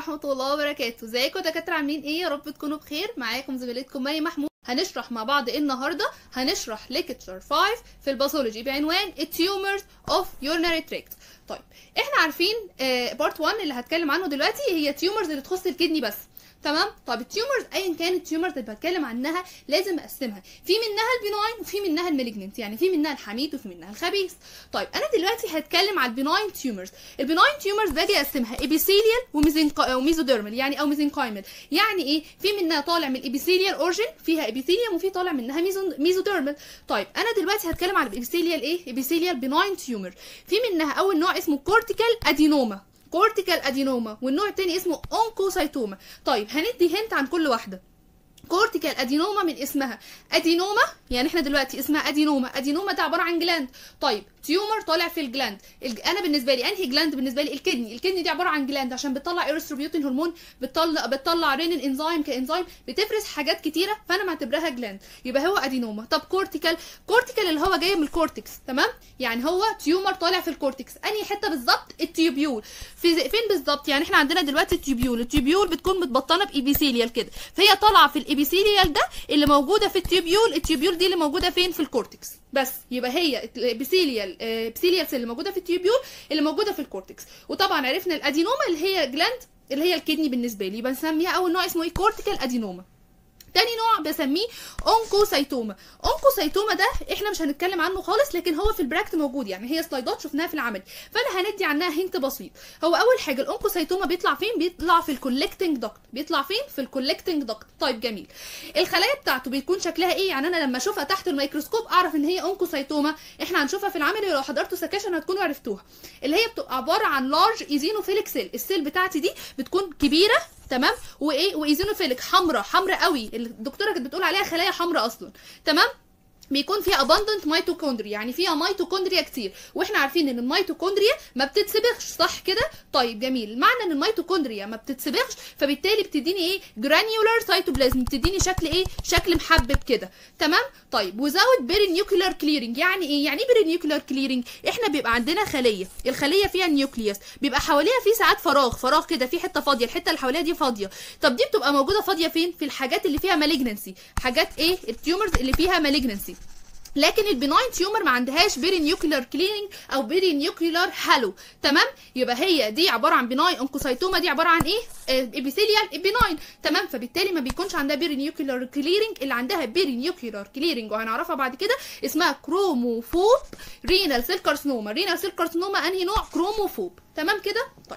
ورحمة الله وبركاته ازيكم يا دكاترة عاملين ايه يا رب تكونوا بخير معاكم زميلتكم مي محمود هنشرح مع بعض ايه النهارده هنشرح ليكتشر 5 في الباثولوجي بعنوان التيومرز اوف urinary tract طيب احنا عارفين بارت 1 اللي هتكلم عنه دلوقتي هي تيومرز اللي تخص الكدني بس تمام طب التيومرز ايا كانت التيومرز اللي بتكلم عنها لازم اقسمها في منها البناين وفي منها المالجننت يعني في منها الحميد وفي منها الخبيث طيب انا دلوقتي هتكلم على البناين تيومرز البناين تيومرز باجي اقسمها ابيثيليال وميزوديرمال يعني او ميزنكايمال يعني ايه في منها طالع من الابيثيليال اورجن فيها ابيثيليوم وفي طالع منها ميزوديرمال طيب انا دلوقتي هتكلم على الابيثيليال ايه ابيثيليال بناين تيومر في منها اول نوع اسمه كورتيكال ادينوما كورتيكال ادينوما والنوع التاني اسمه اونكوسايتوما طيب هندي هنت عن كل واحده كورتيكال ادينوما من اسمها ادينوما يعني احنا دلوقتي اسمها ادينوما ادينوما ده عباره عن جلاند طيب تيومر طالع في الجلاند انا بالنسبه لي انهي جلاند بالنسبه لي الكدني الكدني دي عباره عن جلاند عشان بتطلع ايرستروبيوتين هرمون بتطلع بتطلع رينين انزيم كانزيم بتفرز حاجات كتيره فانا معتبرها جلاند يبقى هو ادينوما طب كورتيكال كورتيكال اللي هو جاي من الكورتكس تمام يعني هو تيومر طالع في الكورتكس انهي حته بالظبط التيوبيول في فين بالظبط يعني احنا عندنا دلوقتي التيوبيول التيوبيول بتكون متبطنه بايبيثيليال كده فهي طالعه في الابيثيليال ده اللي موجوده في التيوبيول التيوبيول دي اللي موجوده فين في الكورتكس بس يبقى هي الابيثيليال ابيثيليال سيل اللي موجوده في التيوبيول اللي موجوده في الكورتكس وطبعا عرفنا الادينوما اللي هي جلاند اللي هي الكدني بالنسبه لي يبقى نسميها اول نوع اسمه ايه كورتيكال ادينوما تاني نوع بسميه اونكوسايتوما اونكوسايتوما ده احنا مش هنتكلم عنه خالص لكن هو في البراكت موجود يعني هي سلايدات شفناها في العمل فانا هندي عنها هنت بسيط هو اول حاجه الاونكوسايتوما بيطلع فين بيطلع في الكولكتنج دكت بيطلع فين في الكولكتنج دكت طيب جميل الخلايا بتاعته بيكون شكلها ايه يعني انا لما اشوفها تحت الميكروسكوب اعرف ان هي اونكوسايتوما احنا هنشوفها في العمل لو حضرتوا سكاشن هتكونوا عرفتوها اللي هي بتبقى عباره عن لارج ايزينوفيليك سيل السيل بتاعتي دي بتكون كبيره تمام وايه وايزينوفيليك حمراء حمراء قوي الدكتوره كانت بتقول عليها خلايا حمراء اصلا تمام بيكون فيها abundant ميتوكوندريا يعني فيها ميتوكوندريا كتير واحنا عارفين ان الميتوكوندريا ما بتتسبغش صح كده طيب جميل معنى ان الميتوكوندريا ما بتتسبغش فبالتالي بتديني ايه جرانيولار سيتوبلازم بتديني شكل ايه شكل محبب كده تمام طيب without برينيوكلير كليرنج يعني ايه يعني ايه برينيوكلير كليرنج احنا بيبقى عندنا خليه الخليه فيها نيوكليوس بيبقى حواليها في ساعات فراغ فراغ كده في حته فاضيه الحته اللي حواليها دي فاضيه طب دي بتبقى موجوده فاضيه فين في الحاجات اللي فيها مالجنسي حاجات ايه التيومرز اللي فيها مالجنسي لكن البناين تيومر ما عندهاش بيري نيوكلير كليننج او بيري نيوكلير هالو تمام يبقى هي دي عباره عن بناين انكوسايتوما دي عباره عن ايه ابيثيليال بناين تمام فبالتالي ما بيكونش عندها بيري نيوكلير كليرنج اللي عندها بيري نيوكلير كليرنج وهنعرفها بعد كده اسمها كروموفوب رينال سيل كارسنوما رينال سيل كارسنوما انهي نوع كروموفوب تمام كده طيب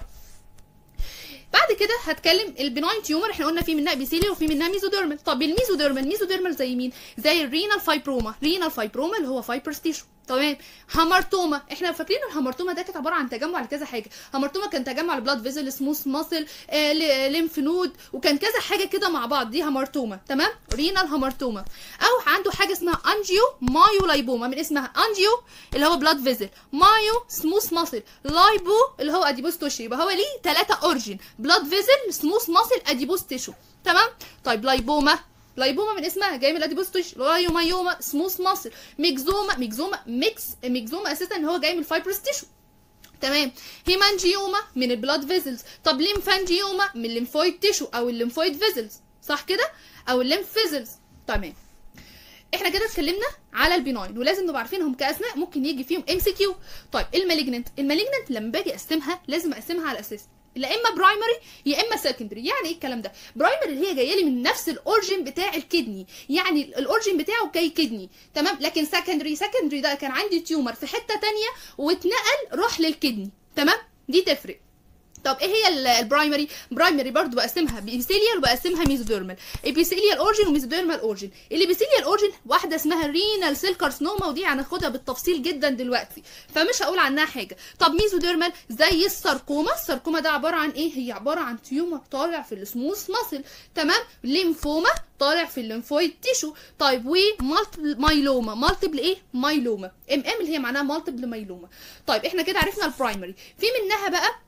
بعد كده هتكلم البناين تيومر احنا قلنا في منها ابيثيليال وفي منها ميزوديرمال طب الميزوديرمال ميزوديرمال زي مين زي الرينال فايبروما رينال فايبروما اللي هو فايبرز تيشو تمام هامرتوما احنا فاكرين الهامرتوما ده كانت عباره عن تجمع لكذا حاجه هامرتوما كان تجمع البلاد فيزل سموث ماسل آه ليمف نود وكان كذا حاجه كده مع بعض دي هامرتوما تمام رينال هامرتوما او عنده حاجه اسمها انجيو مايو لايبوما من اسمها انجيو اللي هو بلاد فيزل مايو سموث ماسل لايبو اللي هو اديبوس توشي يبقى هو ليه ثلاثه اورجين بلاد فيزل سموث ماسل اديبوس تيشو تمام طيب لايبوما لايبوما من اسمها جاي من الاديبوستوش لايومايوما سموث ماسل ميكزوما ميكزوما ميكس ميكزوما اساسا ان هو جاي من الفايبرس تيشو تمام هيمانجيوما من البلاد فيزلز طب ليمفانجيوما من الليمفويد تيشو او الليمفويد فيزلز صح كده او الليمف فيزلز تمام احنا كده اتكلمنا على البناين ولازم نبقى عارفينهم كاسماء ممكن يجي فيهم ام سي كيو طيب المالجننت المالجننت لما باجي اقسمها لازم اقسمها على اساس لا اما برايمري يا اما سكندري يعني ايه الكلام ده برايمري اللي هي جايه لي من نفس الاورجن بتاع الكدني يعني الاورجن بتاعه جاي كدني تمام لكن سكندري سكندري ده كان عندي تيومر في حته تانية واتنقل راح للكدني تمام دي تفرق طب ايه هي البرايمري برايمري برضو بقسمها بيسيليال وبقسمها ميزوديرمال ابيثيليال اورجن وميزوديرمال اورجن الابيثيليال اورجن واحده اسمها رينال سيل كارسنوما ودي هناخدها بالتفصيل جدا دلوقتي فمش هقول عنها حاجه طب ميزوديرمال زي الساركوما الساركوما ده عباره عن ايه هي عباره عن تيومر طالع في السموث ماسل تمام ليمفوما طالع في الليمفويد تيشو طيب ومالتيبل مايلوما مالتيبل ايه مايلوما ام ام اللي هي معناها مالتيبل مايلوما طيب احنا كده عرفنا البرايمري في منها بقى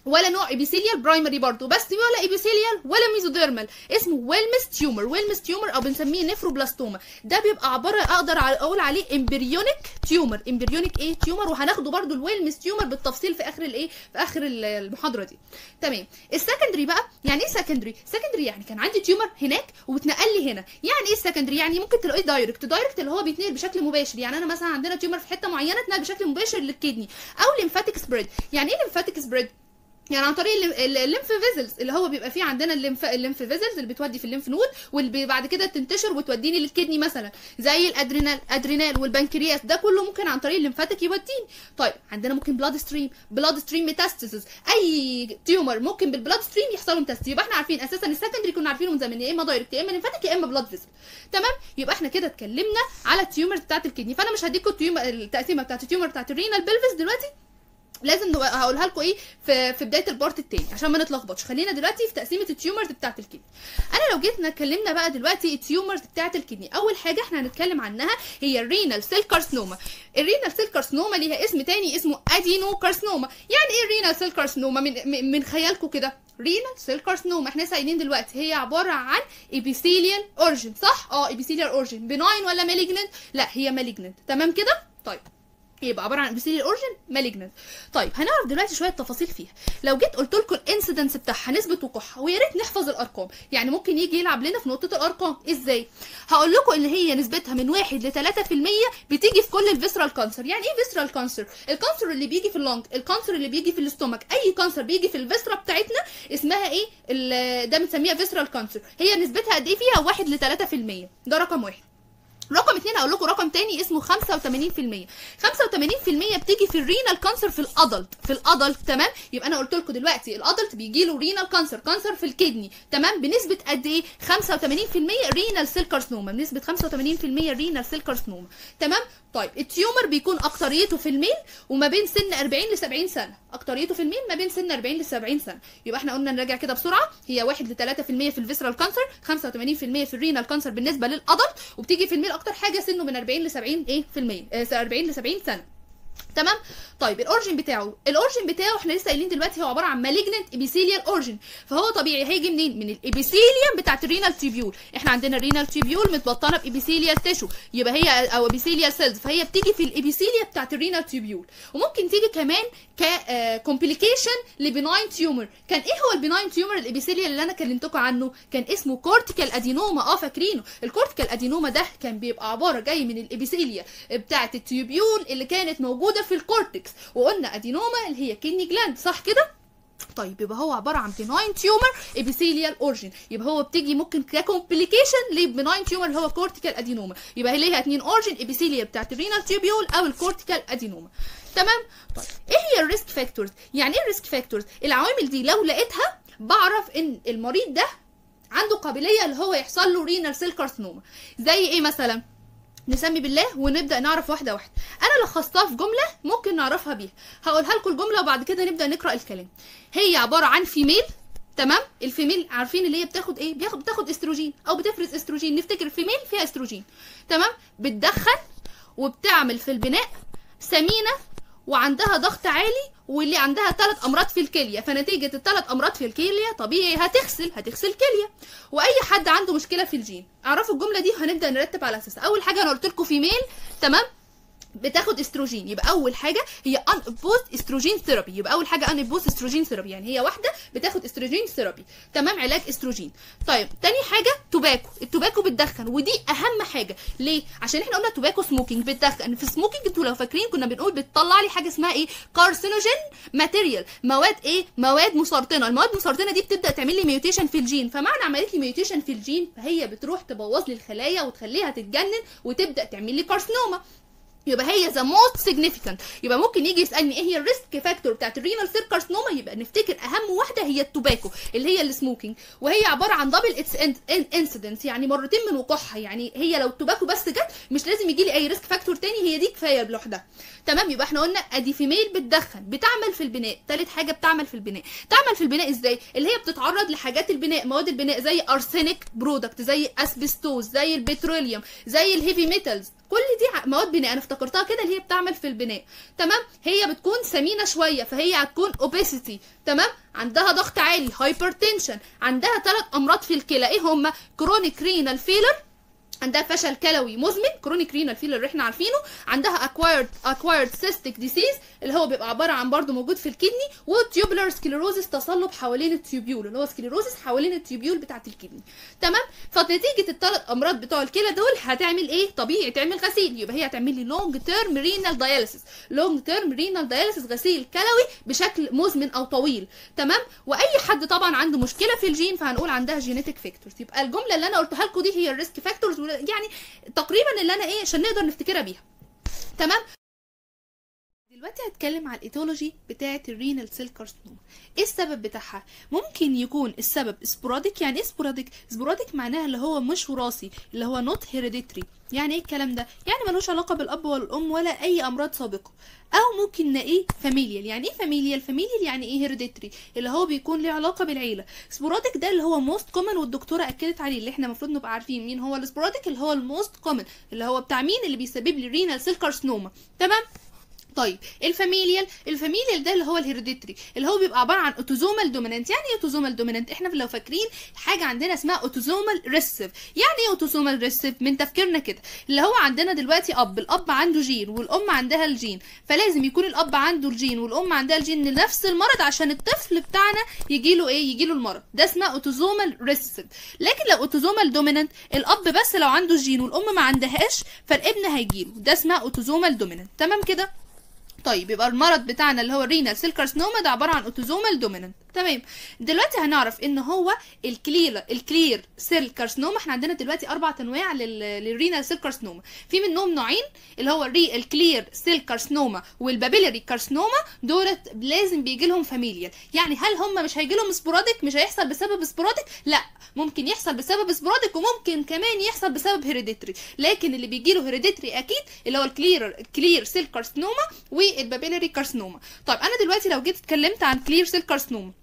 ولا نوع ايبيثيليال برايمري برضه بس ولا ايبيثيليال ولا ميزوديرمال اسمه ويلمس تيومر ويلمس تيومر او بنسميه نفروبلاستوما ده بيبقى عباره اقدر اقول عليه امبريونيك تيومر امبريونيك ايه تيومر وهناخده برضه الويلمس تيومر بالتفصيل في اخر الايه في اخر المحاضره دي تمام السكندري بقى يعني ايه سكندري سكندري يعني كان عندي تيومر هناك واتنقل لي هنا يعني ايه السكندري يعني ممكن تلاقيه دايركت دايركت اللي هو بيتنقل بشكل مباشر يعني انا مثلا عندنا تيومر في حته معينه اتنقل بشكل مباشر للكدني او ليمفاتيك سبريد يعني ايه ليمفاتيك سبريد يعني عن طريق الليمف فيزلز اللي هو بيبقى فيه عندنا الليمف الليمف فيزلز اللي بتودي في الليمف نود واللي بعد كده تنتشر وتوديني للكدني مثلا زي الادرينال ادرينال والبنكرياس ده كله ممكن عن طريق الليمفاتيك يوديني طيب عندنا ممكن بلاد ستريم بلاد ستريم ميتاستاسيس اي تيومر ممكن بالبلاد ستريم يحصل له ميتاستاسيس يبقى احنا عارفين اساسا السكندري كنا عارفينه من زمان يا اما دايركت يا اما ليمفاتيك يا اما بلاد فيزل تمام يبقى احنا كده اتكلمنا على التيومرز بتاعت الكدني فانا مش هديكم التيومر التقسيمه بتاعت التيومر بتاعت الرينال بلفس دلوقتي لازم هقولها لكم ايه في في بدايه البارت التاني عشان ما نتلخبطش خلينا دلوقتي في تقسيمه التيومرز بتاعه الكدني انا لو جيت اتكلمنا بقى دلوقتي التيومرز بتاعه الكدني اول حاجه احنا هنتكلم عنها هي الرينال سيل كارسنوما الرينال سيل كارسنوما ليها اسم تاني اسمه ادينو كارسنوما يعني ايه الرينال سيل كارسنوما من من خيالكم كده رينال سيل كارسنوما احنا سايلين دلوقتي هي عباره عن ابيثيليال اورجن صح اه ابيثيليال اورجن بناين ولا مالجننت لا هي مالجننت تمام كده طيب يبقى عباره عن ابيثيليال اورجن مالجننت طيب هنعرف دلوقتي شويه تفاصيل فيها لو جيت قلت لكم الانسيدنس بتاعها نسبه وقوعها ويا ريت نحفظ الارقام يعني ممكن يجي يلعب لنا في نقطه الارقام ازاي هقول لكم ان هي نسبتها من 1 ل 3% بتيجي في كل الفيسرال كانسر يعني ايه فيسرال كانسر الكانسر اللي بيجي في اللونج الكانسر اللي بيجي في الاستومك اي كانسر بيجي في الفيسرا بتاعتنا اسمها ايه ده بنسميها فيسرال كانسر هي نسبتها قد ايه فيها 1 ل 3% ده رقم واحد رقم اتنين هقول لكم رقم تاني اسمه 85% 85% بتيجي في الرينال كانسر في الادلت في الادلت تمام يبقى انا قلت لكم دلوقتي الادلت بيجي له رينال كانسر كانسر في الكدني تمام بنسبه قد ايه 85% رينال سيل كارسنوما بنسبه 85% رينال سيل كارسنوما تمام طيب التيومر بيكون اكتريته في الميل وما بين سن 40 ل 70 سنه اكتريته في الميل ما بين سن 40 ل 70 سنه يبقى احنا قلنا نراجع كده بسرعه هي 1 ل 3% في الفيسرال كانسر 85% في الرينال كانسر بالنسبه للادلت وبتيجي في الميل اكتر حاجه سنه من 40 ل 70 ايه في المية آه 40 ل 70 سنه تمام طيب الاورجن بتاعه الاورجن بتاعه احنا لسه قايلين دلوقتي هو عباره عن مالجننت ابيثيليال اورجن فهو طبيعي هيجي منين من الابيثيليوم بتاعت الرينال تيبيول احنا عندنا الرينال تيبيول متبطنه بابيثيليال تيشو يبقى هي او ابيثيليال سيلز فهي بتيجي في الابيثيليا بتاعت الرينال تيبيول وممكن تيجي كمان ك كومبليكيشن لبناين تيومر كان ايه هو البناين تيومر الابيثيليا اللي انا كلمتكم عنه كان اسمه كورتيكال ادينوما اه فاكرينه الكورتيكال ادينوما ده كان بيبقى عباره جاي من الابيثيليا بتاعت التيبيول اللي كانت موجوده في الكورتكس وقلنا ادينوما اللي هي كيني جلاند صح كده طيب يبقى هو عباره عن بناين تيومر ابيثيليال اورجن يبقى هو بتيجي ممكن ككومبليكيشن لبناين تيومر اللي هو كورتيكال ادينوما يبقى هي ليها اتنين اورجن ابيثيليا بتاعت الرينال تيوبيول او الكورتيكال ادينوما تمام طيب ايه هي الريسك فاكتورز يعني ايه الريسك فاكتورز العوامل دي لو لقيتها بعرف ان المريض ده عنده قابليه اللي هو يحصل له رينال سيل كارسنوما زي ايه مثلا نسمي بالله ونبدا نعرف واحده واحده انا لخصتها في جمله ممكن نعرفها بيها هقولها لكم الجمله وبعد كده نبدا نقرا الكلام هي عباره عن فيميل تمام الفيميل عارفين اللي هي بتاخد ايه بياخد بتاخد استروجين او بتفرز استروجين نفتكر الفيميل فيها استروجين تمام بتدخن وبتعمل في البناء سمينه وعندها ضغط عالي واللي عندها ثلاث امراض في الكليه فنتيجه الثلاث امراض في الكليه طبيعي هتغسل هتغسل كليه واي حد عنده مشكله في الجين اعرفوا الجمله دي هنبدا نرتب على اساسها اول حاجه انا قلت لكم فيميل تمام بتاخد استروجين يبقى اول حاجه هي ان بوست استروجين ثيرابي يبقى اول حاجه ان بوست استروجين ثيرابي يعني هي واحده بتاخد استروجين ثيرابي تمام علاج استروجين طيب تاني حاجه توباكو التوباكو بتدخن ودي اهم حاجه ليه عشان احنا قلنا توباكو سموكينج بتدخن في السموكينج انتوا لو فاكرين كنا بنقول بتطلع لي حاجه اسمها ايه كارسينوجين ماتيريال مواد ايه مواد مسرطنه المواد المسرطنه دي بتبدا تعمل لي ميوتيشن في الجين فمعنى عملت لي ميوتيشن في الجين فهي بتروح تبوظ لي الخلايا وتخليها تتجنن وتبدا تعمل لي كارسينوما يبقى هي ذا موست سيجنيفيكانت يبقى ممكن يجي يسالني ايه هي الريسك فاكتور بتاعت الرينال سيل كارسنوما يبقى نفتكر اهم واحده هي التوباكو اللي هي السموكينج وهي عباره عن دبل اتس انسيدنس يعني مرتين من وقوعها يعني هي لو التوباكو بس جت مش لازم يجي لي اي ريسك فاكتور تاني هي دي كفايه لوحدها تمام يبقى احنا قلنا ادي فيميل بتدخن بتعمل في البناء تالت حاجه بتعمل في البناء تعمل في البناء ازاي اللي هي بتتعرض لحاجات البناء مواد البناء زي ارسينيك برودكت زي اسبستوز زي البتروليوم زي الهيفي ميتالز كل دي ع- مواد بناء انا افتكرتها كده اللي هي بتعمل في البناء تمام هي بتكون سمينه شويه فهي هتكون اوبيسيتي تمام عندها ضغط عالي هايبرتنشن عندها ثلاث امراض في الكلى ايه هما كرونيك رينال فيلر عندها فشل كلوي مزمن كرونيك رينال فيلر اللي احنا عارفينه عندها اكوايرد اكوايرد سيستيك ديسيز اللي هو بيبقى عباره عن برضه موجود في الكدني وتيوبولار سكليروزس تصلب حوالين التيوبيول اللي هو سكليروزس حوالين التيوبيول بتاعه الكدني تمام فنتيجه الثلاث امراض بتوع الكلى دول هتعمل ايه طبيعي تعمل غسيل يبقى هي هتعمل لي لونج تيرم رينال داياليسيس لونج تيرم رينال داياليسيس غسيل كلوي بشكل مزمن او طويل تمام واي حد طبعا عنده مشكله في الجين فهنقول عندها جينيتك فاكتورز يبقى الجمله اللي انا قلتها لكم دي هي الريسك فاكتورز يعني تقريبا اللي انا ايه عشان نقدر نفتكرها بيها تمام دلوقتي هتكلم على الايتولوجي بتاعه الرينال سيل كارسينوما ايه السبب بتاعها ممكن يكون السبب سبوراديك يعني ايه سبوراديك سبوراديك معناها اللي هو مش وراثي اللي هو نوت هيريديتري يعني ايه الكلام ده يعني ملوش علاقه بالاب ولا الام ولا اي امراض سابقه او ممكن نلاقيه فاميليال يعني ايه فاميليال فاميليال يعني ايه هيريديتري اللي هو بيكون ليه علاقه بالعيله سبوراديك ده اللي هو موست كومن والدكتوره اكدت عليه اللي احنا المفروض نبقى عارفين مين هو السبوراديك اللي هو الموست كومن اللي هو بتاع مين اللي بيسبب لي رينال سيل كارسينوما تمام طيب الفاميليال الفاميليال ده اللي هو الهيريديتري اللي هو بيبقى عباره عن اوتوزومال دومينانت يعني ايه اوتوزومال دومينانت احنا لو فاكرين حاجه عندنا اسمها اوتوزومال ريسيف يعني ايه اوتوزومال ريسيف من تفكيرنا كده اللي هو عندنا دلوقتي اب الاب عنده جين والام عندها الجين فلازم يكون الاب عنده الجين والام عندها الجين لنفس المرض عشان الطفل بتاعنا يجي له ايه يجي له المرض ده اسمها اوتوزومال ريسيف لكن لو اوتوزومال دومينانت الاب بس لو عنده الجين والام ما عندهاش فالابن هيجيله ده اسمها اوتوزومال دومينانت تمام كده طيب يبقى المرض بتاعنا اللي هو الرينال سيل كارسينوما ده عباره عن اوتوزومال دومينانت تمام دلوقتي هنعرف ان هو الكلير الكلير سيل كارسينوما احنا عندنا دلوقتي اربع انواع لل- للرينال سيل كارسينوما في منهم نوعين اللي هو الري الكلير سيل كارسينوما والبابيلاري كارسينوما دولت لازم بيجي لهم فاميليال يعني هل هم مش هيجي لهم سبوراديك مش هيحصل بسبب سبوراديك لا ممكن يحصل بسبب سبوراديك وممكن كمان يحصل بسبب هيريديتري لكن اللي بيجي له هيريديتري اكيد اللي هو الكلير الكلير سيل كارسينوما والبابيلاري كارسينوما طيب انا دلوقتي لو جيت اتكلمت عن كلير سيل كارسينوما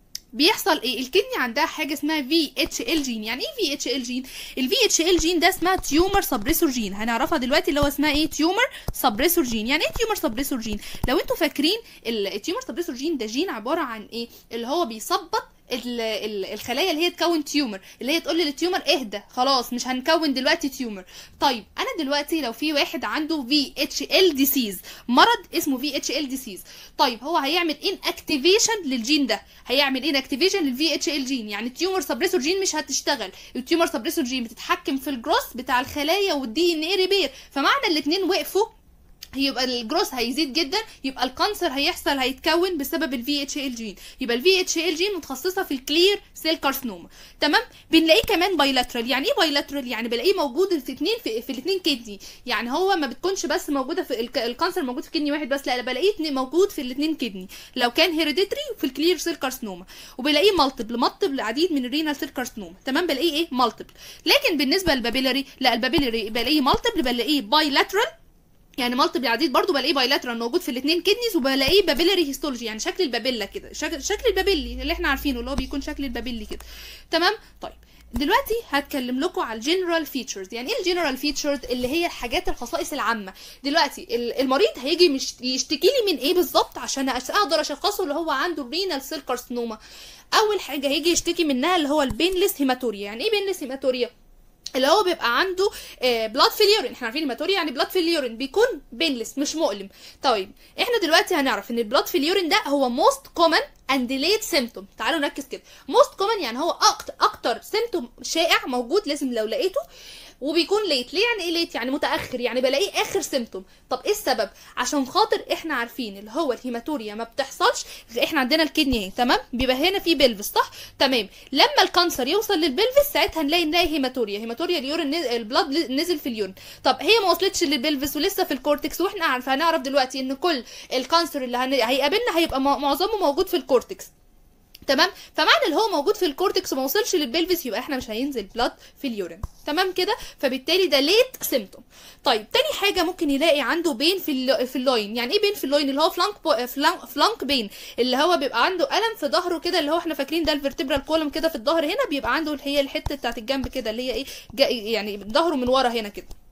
بيحصل ايه الكدني عندها حاجه اسمها في اتش ال جين يعني ايه في اتش ال جين الفي اتش ال جين ده اسمها تيومر سبريسور جين هنعرفها دلوقتي اللي هو اسمها ايه تيومر سبريسور جين يعني ايه تيومر سبريسور جين لو انتوا فاكرين ال- التيومر سبريسور جين ده جين عباره عن ايه اللي هو بيثبط ال- ال- الخلايا اللي هي تكون تيومر اللي هي تقول للتيومر اهدى خلاص مش هنكون دلوقتي تيومر طيب انا دلوقتي لو في واحد عنده في اتش ال ديسيز مرض اسمه في اتش ال ديسيز طيب هو هيعمل ان اكتيفيشن للجين ده هيعمل ان اكتيفيشن للفي اتش ال جين يعني التيومر سبريسور جين مش هتشتغل التيومر سبريسور جين بتتحكم في الجروس بتاع الخلايا والدي ان اي ريبير فمعنى الاثنين وقفوا يبقى الجروس هيزيد جدا يبقى الكانسر هيحصل هيتكون بسبب الفي اتش ال جين يبقى الفي اتش ال جين متخصصه في الكلير سيل كارسينوما تمام بنلاقيه كمان بايلاترال يعني ايه بايلاترال يعني بلاقيه موجود في اتنين في, في الاثنين كدني يعني هو ما بتكونش بس موجوده في الك- الكانسر موجود في كدني واحد بس لا لا بلاقيه اتنين- موجود في الاثنين كدني لو كان هيريديتري في الكلير سيل كارسينوما وبلاقيه مالتيبل مالتيبل عديد من الرينال سيل كارسينوما تمام بلاقيه ايه مالتيبل لكن بالنسبه للبابيلاري لا البابيلاري بلاقيه مالتيبل بلاقيه بايلاترال يعني مالتيبل عديد برضو بلاقيه بايلاترال موجود في الاثنين كدنيز وبلاقيه بابيلاري هيستولوجي يعني شكل البابيلا كده شكل, شكل البابيلي اللي احنا عارفينه اللي هو بيكون شكل البابيلي كده تمام طيب دلوقتي هتكلم لكم على الجنرال فيتشرز يعني ايه الجنرال فيتشرز اللي هي الحاجات الخصائص العامه دلوقتي ال- المريض هيجي مش يشتكي لي من ايه بالظبط عشان أس- اقدر اشخصه اللي هو عنده الرينال سيل كارسينوما اول حاجه هيجي يشتكي منها اللي هو البينلس هيماتوريا يعني ايه بينلس هيماتوريا اللي هو بيبقى عنده بلاد في اليورين احنا عارفين هيماتوريا يعني بلاد في اليورين بيكون بينلس مش مؤلم طيب احنا دلوقتي هنعرف ان البلاد في اليورين ده هو موست كومن اند ليت سيمتوم تعالوا نركز كده موست كومن يعني هو اكتر اكتر سيمتوم شائع موجود لازم لو لقيته وبيكون ليت ليه يعني ايه ليت يعني متاخر يعني بلاقيه اخر سيمتوم طب ايه السبب عشان خاطر احنا عارفين اللي هو الهيماتوريا ما بتحصلش احنا عندنا الكدني اهي تمام بيبقى هنا في بلفس صح تمام لما الكانسر يوصل للبلفس ساعتها نلاقي نلاقي هيماتوريا هيماتوريا اليورين نز- البلاد نزل في اليورين طب هي ما وصلتش للبلفس ولسه في الكورتكس واحنا عارف هنعرف دلوقتي ان كل الكانسر اللي هن... هيقابلنا هيبقى م- معظمه موجود في الكورتكس تمام فمعنى اللي هو موجود في الكورتكس وما وصلش للبلفس يبقى احنا مش هينزل بلاد في اليورين تمام كده فبالتالي ده ليت سيمتوم طيب تاني حاجه ممكن يلاقي عنده بين في الل- في اللاين يعني ايه بين في اللاين اللي هو فلانك بو... فلانك, فلانك بين اللي هو بيبقى عنده الم في ظهره كده اللي هو احنا فاكرين ده الفرتبرال كولوم كده في الظهر هنا بيبقى عنده اللي هي الحته بتاعت الجنب كده اللي هي ايه جا- يعني ظهره من ورا هنا كده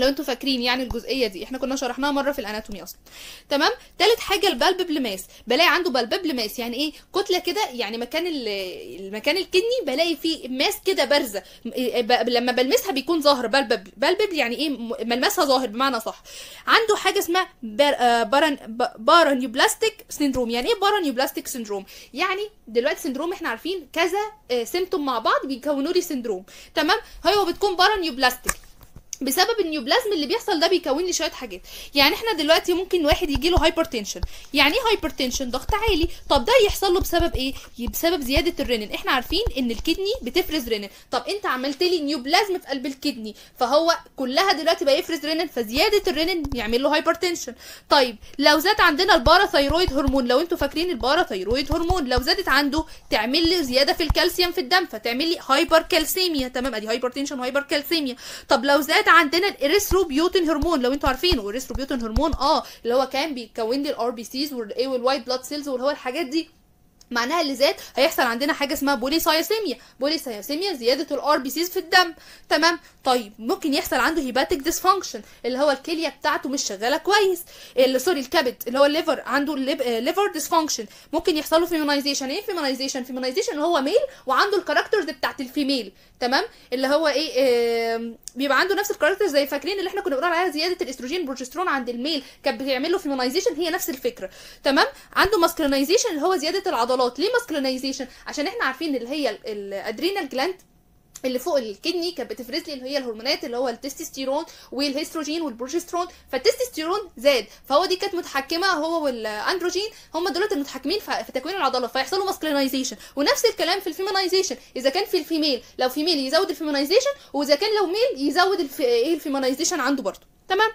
لو انتوا فاكرين يعني الجزئيه دي احنا كنا شرحناها مره في الاناتومي اصلا تمام تالت حاجه البالببل ماس بلاقي عنده بالببل ماس يعني ايه كتله كده يعني مكان ال- المكان الكدني بلاقي فيه ماس كده بارزه م- ب- لما بلمسها بيكون ظاهر بالببل بالببل يعني ايه م- ملمسها ظاهر بمعنى صح عنده حاجه اسمها بار آه، بارن ب- بارانيوبلاستيك سيندروم يعني ايه بارانيوبلاستيك سيندروم يعني دلوقتي سيندروم احنا عارفين كذا سيمتوم مع بعض بيكونوا لي سيندروم تمام هو بتكون بارانيوبلاستيك بسبب النيوبلازم اللي بيحصل ده بيكون لي شويه حاجات يعني احنا دلوقتي ممكن واحد يجي له هايبرتنشن يعني ايه هايبرتنشن ضغط عالي طب ده يحصل له بسبب ايه بسبب زياده الرينين احنا عارفين ان الكدني بتفرز رينين طب انت عملت لي نيوبلازم في قلب الكدني فهو كلها دلوقتي بقى يفرز رينين فزياده الرينين يعمل له هايبرتنشن طيب لو زاد عندنا الباراثايرويد هرمون لو انتوا فاكرين الباراثايرويد هرمون لو زادت عنده تعمل لي زياده في الكالسيوم في الدم فتعمل لي هايبر كالسيميا تمام ادي هايبرتنشن وهايبر كالسيميا طب لو زاد عندنا الاريثروبيوتين هرمون لو انتوا عارفينه الاريثروبيوتين هرمون اه اللي هو كان بيكون لي الار بي سيز والايه والوايت بلاد سيلز واللي هو الحاجات دي معناها اللي زاد هيحصل عندنا حاجه اسمها بوليسايسيميا بوليسايسيميا زياده الار بي سيز في الدم تمام طيب ممكن يحصل عنده هيباتيك ديسفانكشن اللي هو الكليه بتاعته مش شغاله كويس اللي سوري الكبد اللي هو الليفر عنده ليفر ديسفانكشن ممكن يحصل له فيمينايزيشن ايه فيمينايزيشن فيمينايزيشن اللي هو ميل وعنده الكاركترز بتاعت الفيميل تمام اللي هو ايه آه بيبقى عنده نفس الكاركترز زي فاكرين اللي احنا كنا بنقول عليها زياده الاستروجين بروجسترون عند الميل كانت بتعمل له فيمينايزيشن هي نفس الفكره تمام عنده ماسكلينايزيشن اللي هو زياده العضلات ليه ماسكلينايزيشن عشان احنا عارفين اللي هي الادرينال جلاند اللي فوق الكدني كانت بتفرز لي اللي هي الهرمونات اللي هو التستوستيرون والهيستروجين والبروجسترون فالتستوستيرون زاد فهو دي كانت متحكمه هو والاندروجين هم دول المتحكمين في في تكوين العضلات فيحصلوا ماسكلينايزيشن ونفس الكلام في الفيمينايزيشن اذا كان في الفيميل لو فيميل يزود الفيمينايزيشن واذا كان لو ميل يزود الف... ايه الفيمينايزيشن عنده برضه تمام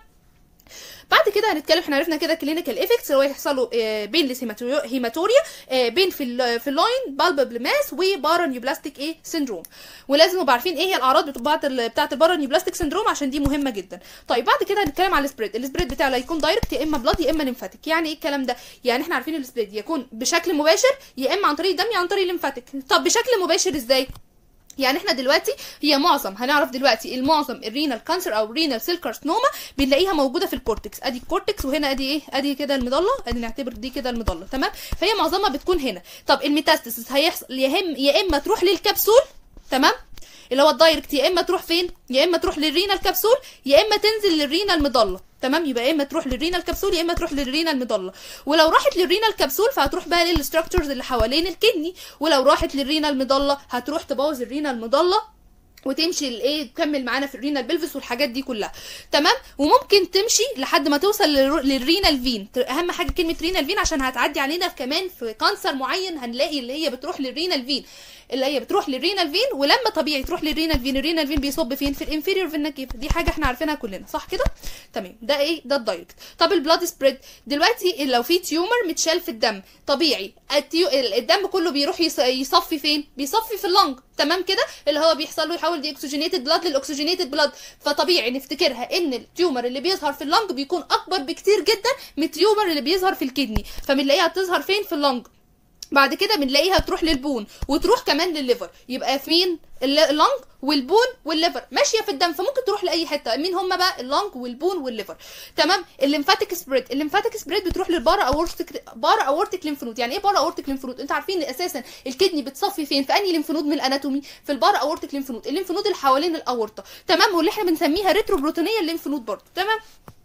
بعد كده هنتكلم احنا عرفنا كده كلينيكال افكتس اللي هو يحصل له بين هيماتوريا بين في ال في اللاين بالبل ماس وبارانيوبلاستيك ايه سيندروم ولازم نبقى عارفين ايه هي الاعراض بتاعه بتاعه البارانيوبلاستيك سيندروم عشان دي مهمه جدا طيب بعد كده هنتكلم على السبريد السبريد بتاعه لا يكون دايركت يا اما بلاد يا اما ليمفاتيك يعني ايه الكلام ده يعني احنا عارفين السبريد يكون بشكل مباشر يا اما عن طريق الدم يا عن طريق الليمفاتيك طب بشكل مباشر ازاي يعني احنا دلوقتي هي معظم هنعرف دلوقتي المعظم الرينال كانسر او الرينال سيل كارسنوما بنلاقيها موجوده في الكورتكس ادي الكورتكس وهنا ادي ايه ادي كده المضله ادي نعتبر دي كده المضله تمام فهي معظمها بتكون هنا طب الميتاستاسيس هيحصل يا هم يا اما تروح للكبسول تمام اللي هو الدايركت يا اما تروح فين يا اما تروح للرينال كبسول يا اما تنزل للرينال مضله تمام يبقى يا اما تروح للرينال كبسول يا اما تروح للرينال مضله ولو راحت للرينال كبسول فهتروح بقى للستراكشرز اللي حوالين الكدني ولو راحت للرينال مضله هتروح تبوظ الرينال مضله وتمشي الايه تكمل معانا في الرينال بلفس والحاجات دي كلها تمام وممكن تمشي لحد ما توصل للرينال فين اهم حاجه كلمه رينال فين عشان هتعدي علينا كمان في كانسر معين هنلاقي اللي هي بتروح للرينال فين اللي هي بتروح للرينال فين ولما طبيعي تروح للرينال فين الرينال فين بيصب فين في الانفيريور فينا كيف دي حاجه احنا عارفينها كلنا صح كده تمام ده ايه ده الدايركت طب البلاد سبريد دلوقتي لو في تيومر متشال في الدم طبيعي التيو... الدم كله بيروح يص... يصفي فين بيصفي في اللنج تمام كده اللي هو بيحصل له يحول دي اكسجينيتد بلاد للاكسجينيتد بلاد فطبيعي نفتكرها ان التيومر اللي بيظهر في اللنج بيكون اكبر بكتير جدا من التيومر اللي بيظهر في الكدني فبنلاقيها بتظهر فين في اللنج بعد كده بنلاقيها تروح للبون وتروح كمان للليفر يبقى في مين اللنج والبون والليفر ماشيه في الدم فممكن تروح لاي حته مين هم بقى اللنج والبون والليفر تمام الليمفاتيك سبريد الليمفاتيك سبريد بتروح للبارا اورتيك بارا اورتيك ليمفنود يعني ايه بارا اورتيك ليمفنود انتوا عارفين ان اساسا الكدني بتصفي فين في انهي ليمفنود من الاناتومي في البارا اورتيك ليمفنود الليمفنود اللي حوالين الاورطه تمام واللي احنا بنسميها ريتروبروتينيه الليمفنود برضه تمام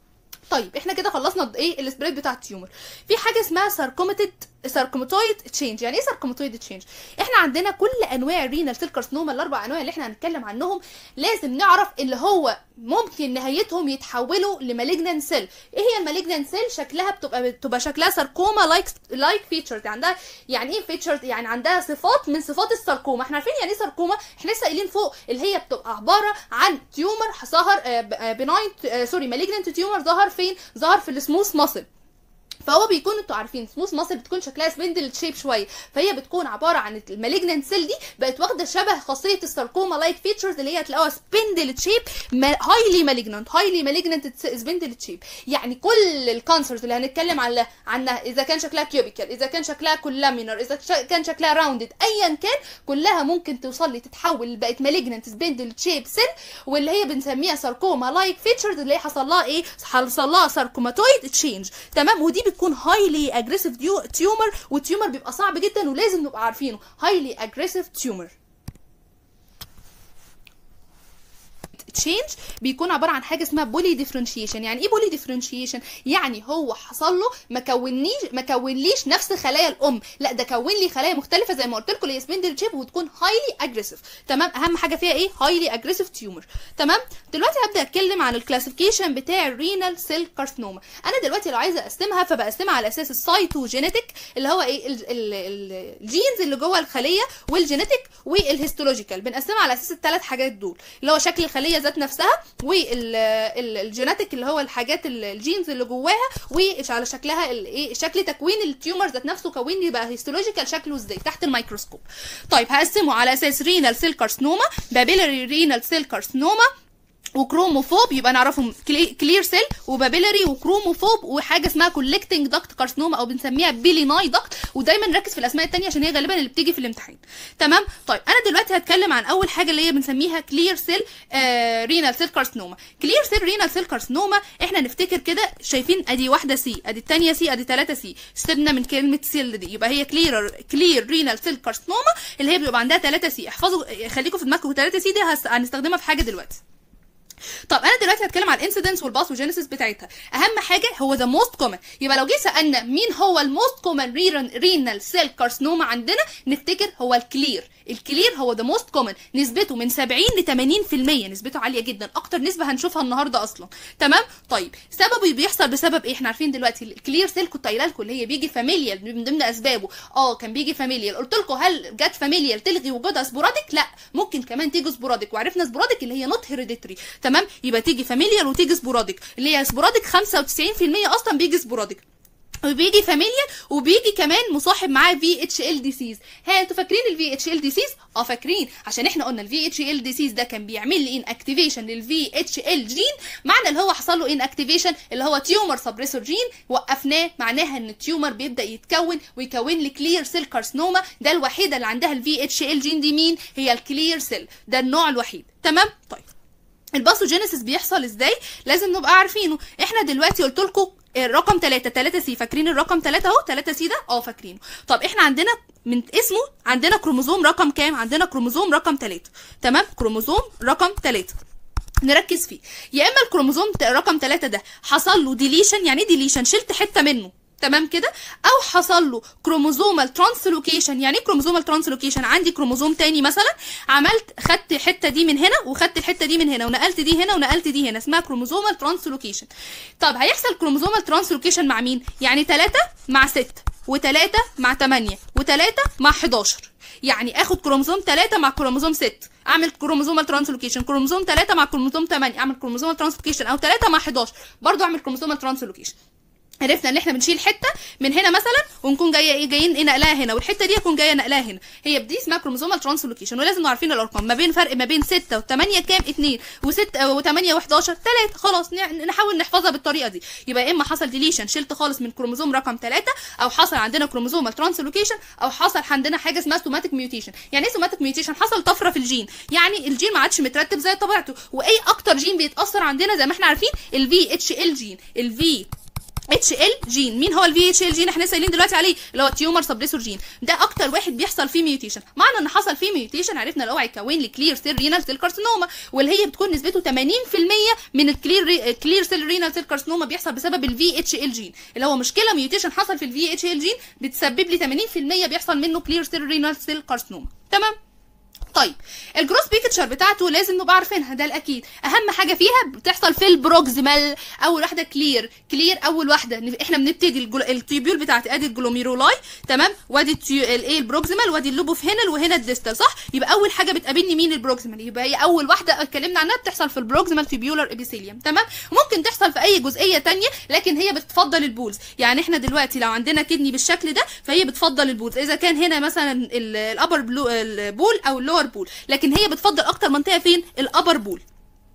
طيب احنا كده خلصنا ايه السبريد بتاع التيومر في حاجه اسمها ساركوميتد ساركوماتويد تشينج يعني ايه ساركوماتويد تشينج احنا عندنا كل انواع الرينال سيل كارسنوما الاربع انواع اللي احنا هنتكلم عنهم لازم نعرف اللي هو ممكن نهايتهم يتحولوا لمالجنان سيل ايه هي المالجنان سيل شكلها بتبقى بتبقى شكلها ساركوما لايك لايك فيتشرز عندها يعني ايه فيتشرز يعني عندها صفات من صفات الساركوما احنا عارفين يعني ايه ساركوما احنا لسه قايلين فوق اللي هي بتبقى عباره عن تيومر ظهر بناين سوري مالجنانت تيومر ظهر فين ظهر في السموث ماسل فهو بيكون انتوا عارفين سموث ماسل بتكون شكلها سبندل شيب شويه فهي بتكون عباره عن المالجنانت سيل دي بقت واخده شبه خاصيه الساركوما لايك فيتشرز اللي هي هتلاقوها سبندل شيب هايلي مالجنانت هايلي مالجنانت سبندل شيب يعني كل الكانسرز اللي هنتكلم عن عنها اذا كان شكلها كيوبيكال اذا كان شكلها كولامينر اذا شا- كان شكلها راوندد ايا كان كلها ممكن توصل لي تتحول بقت مالجنانت سبندل شيب سيل واللي هي بنسميها ساركوما لايك فيتشرز اللي هي حصل لها ايه حصل لها ساركوماتويد تشينج تمام ودي بتكون هايلي اجريسيف تيومر والتيومر بيبقى صعب جدا ولازم نبقى عارفينه هايلي اجريسيف تيومر تشينج بيكون عباره عن حاجه اسمها بولي ديفرنشيشن يعني ايه بولي ديفرنشيشن يعني هو حصل له ما كونيش ما كونليش نفس خلايا الام لا ده كون لي خلايا مختلفه زي ما قلت لكم اللي هي سبندل شيب وتكون هايلي اجريسيف تمام اهم حاجه فيها ايه هايلي اجريسيف تيومر تمام دلوقتي هبدا اتكلم عن الكلاسيفيكيشن بتاع الرينال سيل كارسنوما انا دلوقتي لو عايزه اقسمها فبقسمها على اساس السايتوجينيتيك اللي هو ايه ال- ال- ال- الجينز اللي جوه الخليه والجينيتيك والهيستولوجيكال بنقسمها على اساس الثلاث حاجات دول اللي هو شكل الخليه ذات نفسها والجينيتيك اللي هو الحاجات ال- الجينز اللي جواها وعلى شكلها ال- ايه شكل تكوين التيومر ذات نفسه كون لي بقى هيستولوجيكال شكله ازاي تحت الميكروسكوب طيب هقسمه على اساس رينال سيل كارسنوما بابيلاري رينال سيل كارسنوما وكروموفوب يبقى نعرفهم كلير سيل وبابيلاري وكروموفوب وحاجه اسمها كولكتنج داكت كارسنوما او بنسميها بيليناي داكت ودايما نركز في الاسماء التانية عشان هي غالبا اللي بتيجي في الامتحان تمام طيب انا دلوقتي هتكلم عن اول حاجه اللي هي بنسميها كلير سيل آه رينال سيل كارسنوما كلير سيل رينال سيل كارسنوما احنا نفتكر كده شايفين ادي واحده سي ادي الثانيه سي ادي ثلاثه سي سيبنا من كلمه سيل دي يبقى هي كلير كلير رينال سيل كارسنوما اللي هي بيبقى عندها ثلاثه سي احفظوا خليكم في دماغكم ثلاثه سي دي هس- هنستخدمها في حاجه دلوقتي طب انا دلوقتي هتكلم عن الانسيدنس والباثوجينيسيس بتاعتها اهم حاجه هو ذا موست كومن يبقى لو جه سالنا مين هو الموست كومن رينال سيل كارسنوما عندنا نفتكر هو الكلير الكلير هو ذا موست كومن نسبته من 70 ل 80% نسبته عاليه جدا اكتر نسبه هنشوفها النهارده اصلا تمام طيب سببه بيحصل بسبب ايه احنا عارفين دلوقتي الكلير سيل كنت قايله لكم اللي هي بيجي فاميليال من ضمن اسبابه اه كان بيجي فاميليال قلت لكم هل جت فاميليال تلغي وجودها سبوراديك لا ممكن كمان تيجي سبوراديك وعرفنا سبوراديك اللي هي نوت هيريديتري تمام يبقى تيجي فاميليال وتيجي سبوراديك اللي هي سبوراديك 95% اصلا بيجي سبوراديك وبيجي فاميليا وبيجي كمان مصاحب معاه في اتش ال ديسيز ها انتوا فاكرين الفي اتش ال ديسيز اه فاكرين عشان احنا قلنا الفي اتش ال ديسيز ده كان بيعمل لي ان اكتيفيشن للفي اتش ال جين معنى اللي هو حصل له ان اكتيفيشن اللي هو تيومر سبريسور جين وقفناه معناها ان التيومر بيبدا يتكون ويكون لي كلير سيل كارسنوما ده الوحيده اللي عندها الفي اتش ال جين دي مين هي الكلير سيل ده النوع الوحيد تمام طيب الباثوجينيسيس بيحصل ازاي لازم نبقى عارفينه احنا دلوقتي قلت لكم الرقم 3 3 سي فاكرين الرقم 3 اهو 3 سي ده اه فاكرينه طب احنا عندنا من اسمه عندنا كروموزوم رقم كام عندنا كروموزوم رقم 3 تمام كروموزوم رقم 3 نركز فيه يا اما الكروموزوم ت- رقم 3 ده حصل له ديليشن يعني ايه ديليشن شلت حته منه تمام كده او حصل له كروموزومال ترانسلوكيشن يعني ايه كروموزومال ترانسلوكيشن عندي كروموزوم تاني مثلا عملت خدت الحته دي من هنا وخدت الحته دي من هنا ونقلت دي هنا ونقلت دي هنا اسمها كروموزومال ترانسلوكيشن طب هيحصل كروموزومال ترانسلوكيشن مع مين يعني 3 مع 6 و3 مع 8 و3 مع 11 يعني اخد كروموزوم 3 مع كروموزوم 6 اعمل كروموزومال ترانسلوكيشن كروموزوم 3 مع كروموزوم 8 اعمل كروموزومال ترانسلوكيشن او 3 مع 11 برضو اعمل كروموزومال ترانسلوكيشن عرفنا ان احنا بنشيل حته من هنا مثلا ونكون جايه ايه جايين ايه نقلها هنا والحته دي هكون جايه نقلها هنا هي دي اسمها كروموزومال ترانسلوكيشن ولازم نبقى عارفين الارقام ما بين فرق ما بين 6 و8 كام 2 و6 و8 و11 3 خلاص ن- نحاول نحفظها بالطريقه دي يبقى يا اما حصل ديليشن شلت خالص من كروموزوم رقم 3 او حصل عندنا كروموزومال ترانسلوكيشن او حصل عندنا حاجه اسمها سوماتيك ميوتيشن يعني ايه سوماتيك ميوتيشن حصل طفره في الجين يعني الجين ما عادش مترتب زي طبيعته وايه اكتر جين بيتاثر عندنا زي ما احنا عارفين الفي اتش ال جين الفي اتش ال جين مين هو الفي اتش ال جين احنا لسه قايلين دلوقتي عليه اللي هو تيومر سبريسور جين ده اكتر واحد بيحصل فيه ميوتيشن معنى ان حصل فيه ميوتيشن عرفنا اللي هو هيكون لي كلير سيل رينال سيل كارسينوما واللي هي بتكون نسبته 80% من الكلير كلير سيل رينال سيل كارسينوما بيحصل بسبب الفي اتش ال جين اللي هو مشكله ميوتيشن حصل في الفي اتش ال جين بتسبب لي 80% بيحصل منه كلير سيل رينال سيل كارسينوما تمام طيب الجروس بيكتشر بتاعته لازم نبقى عارفينها ده الاكيد اهم حاجه فيها بتحصل في البروكسيمال اول واحده كلير كلير اول واحده ن- احنا بنبتدي الجل... التيبيول بتاعت ادي الجلوميرولاي تمام وادي التيو... الايه البروكسيمال وادي اللوبوفينال وهنا الديستال صح يبقى اول حاجه بتقابلني مين البروكسيمال يبقى هي اول واحده اتكلمنا عنها بتحصل في البروكسيمال تيبيولار ابيثيليوم تمام ممكن تحصل في اي جزئيه تانية لكن هي بتفضل البولز يعني احنا دلوقتي لو عندنا كدني بالشكل ده فهي بتفضل البولز اذا كان هنا مثلا الابر البول او اللور بول لكن هي بتفضل اكتر منطقه فين الابر بول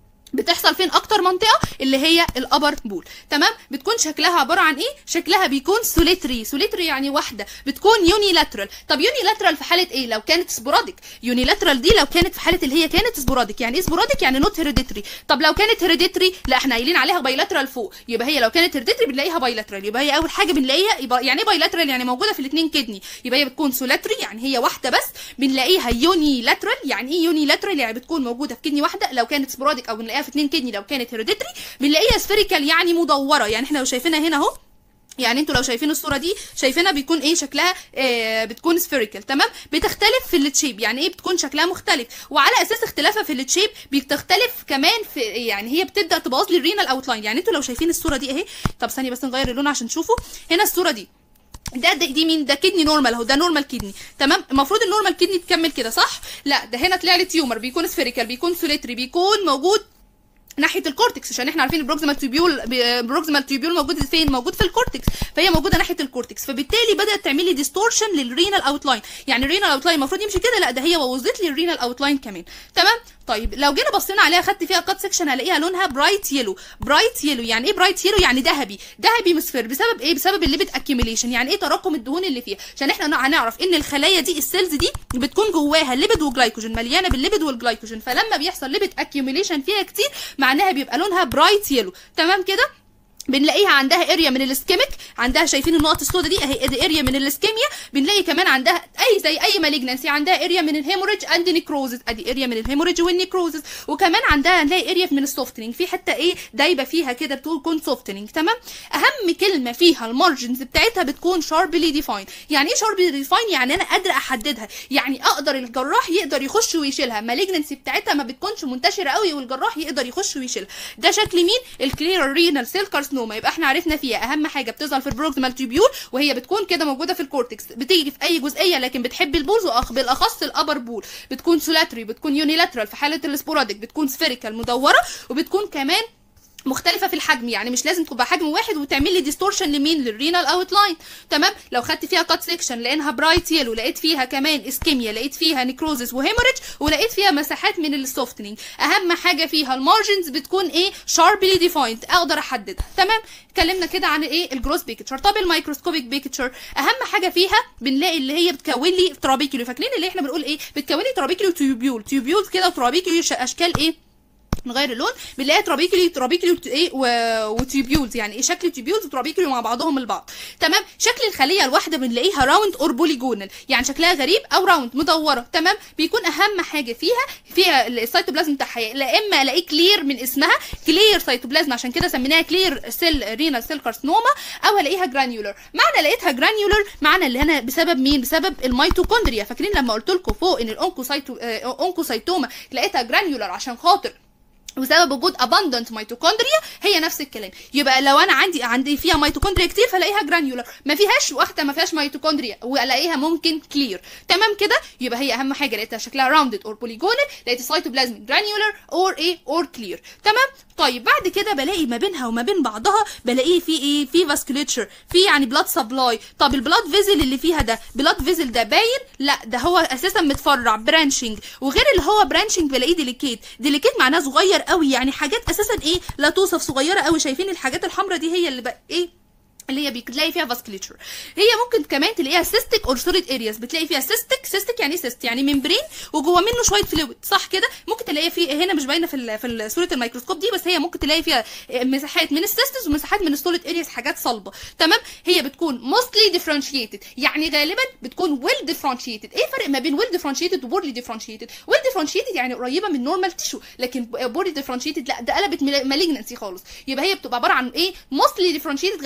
بتحصل فين اكتر منطقه اللي هي الابر بول تمام بتكون شكلها عباره عن ايه شكلها بيكون سوليتري سوليتري يعني واحده بتكون يونيلاترال طب يونيلاترال في حاله ايه لو كانت سبوراديك يونيلاترال دي لو كانت في حاله اللي هي كانت سبوراديك يعني ايه سبوراديك يعني نوت هيريديتري طب لو كانت هيريديتري لا احنا قايلين عليها بايلاترال فوق يبقى هي لو كانت هيريديتري بنلاقيها بايلاترال يبقى هي اول حاجه بنلاقيها يبقى يعني ايه بايلاترال يعني موجوده في الاثنين كدني يبقى هي بتكون سولاتري يعني هي واحده بس بنلاقيها يونيلاترال يعني ايه يونيلاترال يعني بتكون موجوده في كدني واحده لو كانت سبوراديك او بنلاقيها في اثنين كدني لو كانت هيريديتري بنلاقيها سفيريكال يعني مدوره يعني احنا لو شايفينها هنا اهو يعني انتوا لو شايفين الصوره دي شايفينها بيكون ايه شكلها آه بتكون سفيريكال تمام بتختلف في التشيب يعني ايه بتكون شكلها مختلف وعلى اساس اختلافها في التشيب بتختلف كمان في يعني هي بتبدا تبوظ لي الرينال اوتلاين يعني انتوا لو شايفين الصوره دي اهي طب ثانيه بس نغير اللون عشان تشوفوا هنا الصوره دي ده, ده دي مين ده كدني نورمال اهو ده نورمال كدني تمام المفروض النورمال كدني تكمل كده صح لا ده هنا طلع لي تيومر بيكون سفيريكال بيكون سوليتري بيكون موجود ناحيه الكورتكس عشان احنا عارفين البروكسيمال تيوبيول البروكسيمال تيوبيول موجود فين موجود في الكورتكس فهي موجوده ناحيه الكورتكس فبالتالي بدات تعمل لي ديستورشن للرينال اوتلاين يعني الرينال اوتلاين المفروض يمشي كده لا ده هي بوظت لي الرينال اوتلاين كمان تمام طيب لو جينا بصينا عليها خدت فيها كات سكشن هلاقيها لونها برايت يلو برايت يلو يعني ايه برايت يلو يعني ذهبي ذهبي مصفر بسبب ايه بسبب الليبيد اكيوميليشن يعني ايه تراكم الدهون اللي فيها عشان احنا هنعرف ان الخلايا دي السيلز دي بتكون جواها ليبيد وجلايكوجين مليانه بالليبيد والجلايكوجين فلما بيحصل ليبيد اكيوميليشن فيها كتير معناها بيبقى لونها برايت يلو تمام كده بنلاقيها عندها اريا من الاسكيميك عندها شايفين النقط السوداء دي اهي دي اريا من الاسكيميا بنلاقي كمان عندها اي زي اي مالجنسي عندها اريا من الهيموريج اند نيكروزز ادي اريا من الهيموريج والنيكروزز وكمان عندها نلاقي اريا من السوفتنينج في حته ايه دايبه فيها كده بتكون سوفتنينج تمام اهم كلمه فيها المارجنز بتاعتها بتكون شاربلي ديفاين يعني ايه شاربلي ديفاين يعني انا قادره احددها يعني اقدر الجراح يقدر يخش ويشيلها مالجنسي بتاعتها ما بتكونش منتشره قوي والجراح يقدر يخش ويشيلها ده شكل مين الكلير رينال سيل كارسنوما يبقى احنا عرفنا فيها اهم حاجه بتظهر في البروكسيمال تيبيول وهي بتكون كده موجوده في الكورتكس بتيجي في اي جزئيه لكن بتحب البولز وأخ بالاخص الابر بول بتكون سولاتري بتكون يونيلاترال في حاله السبوراديك بتكون سفيريكال مدوره وبتكون كمان مختلفه في الحجم يعني مش لازم تبقى حجم واحد وتعمل لي ديستورشن لمين للرينال اوت لاين تمام لو خدت فيها كات سيكشن لقيناها برايت يلو لقيت فيها كمان اسكيميا لقيت فيها نيكروزس وهيموريج ولقيت فيها مساحات من السوفتنينج اهم حاجه فيها المارجنز بتكون ايه شاربلي ديفايند اقدر احددها تمام اتكلمنا كده عن ايه الجروس بيكتشر طب الميكروسكوبيك بيكتشر اهم حاجه فيها بنلاقي اللي هي بتكون لي ترابيكيولو فاكرين اللي احنا بنقول ايه بتكون لي ترابيكيولو تيوبيول تيوبيول كده وترابيكيولو اشكال ايه نغير اللون بنلاقي ترابيكلي ترابيكلي ايه و- وتيوبيولز يعني ايه شكل تيوبيولز وترابيكلي مع بعضهم البعض تمام شكل الخليه الواحده بنلاقيها راوند اور بوليجونال يعني شكلها غريب او راوند مدوره تمام بيكون اهم حاجه فيها فيها السيتوبلازم بتاعها لا اما الاقيه كلير من اسمها كلير سيتوبلازم عشان كده سميناها كلير سيل رينال سيل كارسنوما او الاقيها جرانيولر معنى لقيتها جرانيولر معنى اللي هنا بسبب مين بسبب الميتوكوندريا فاكرين لما قلت لكم فوق ان الاونكوسايتو آه، اونكوسايتوما لقيتها جرانيولر عشان خاطر بسبب وجود abundant ميتوكوندريا هي نفس الكلام يبقى لو انا عندي عندي فيها ميتوكوندريا كتير فلاقيها جرانيولر ما فيهاش واحده ما فيهاش ميتوكوندريا والاقيها ممكن كلير تمام كده يبقى هي اهم حاجه لقيتها شكلها راوندد اور بوليجونال لقيت السيتوبلازم جرانيولر اور ايه اور كلير تمام طيب بعد كده بلاقي ما بينها وما بين بعضها بلاقي في ايه في فاسكوليتشر في يعني بلاد سبلاي طب البلاد فيزل اللي فيها ده بلاد فيزل ده باين لا ده هو اساسا متفرع برانشنج وغير اللي هو برانشنج بلاقيه ديليكيت ديليكيت معناه صغير قوي يعني حاجات اساسا ايه لا توصف صغيره قوي شايفين الحاجات الحمراء دي هي اللي بقى ايه اللي هي بتلاقي فيها فاسكليتشر هي ممكن كمان تلاقيها سيستيك اور سوليد ارياز بتلاقي فيها سيستيك سيستيك يعني سيست يعني ممبرين وجوه منه شويه فلويد صح كده ممكن تلاقيها في هنا مش باينه في ال- في ال- صوره الميكروسكوب دي بس هي ممكن تلاقي فيها مساحات من السيستس ومساحات من السوليد ارياز حاجات صلبه تمام هي بتكون موستلي ديفرنشيتد يعني غالبا بتكون ويل ديفرنشيتد ايه الفرق ما بين ويل ديفرنشيتد وبورلي ديفرنشيتد ويل ديفرنشيتد يعني قريبه من نورمال تيشو لكن بورلي ديفرنشيتد لا ده قلبت مالجنسي خالص يبقى هي بتبقى عباره عن ايه موستلي ديفرنشيتد غالبا بنلاقيها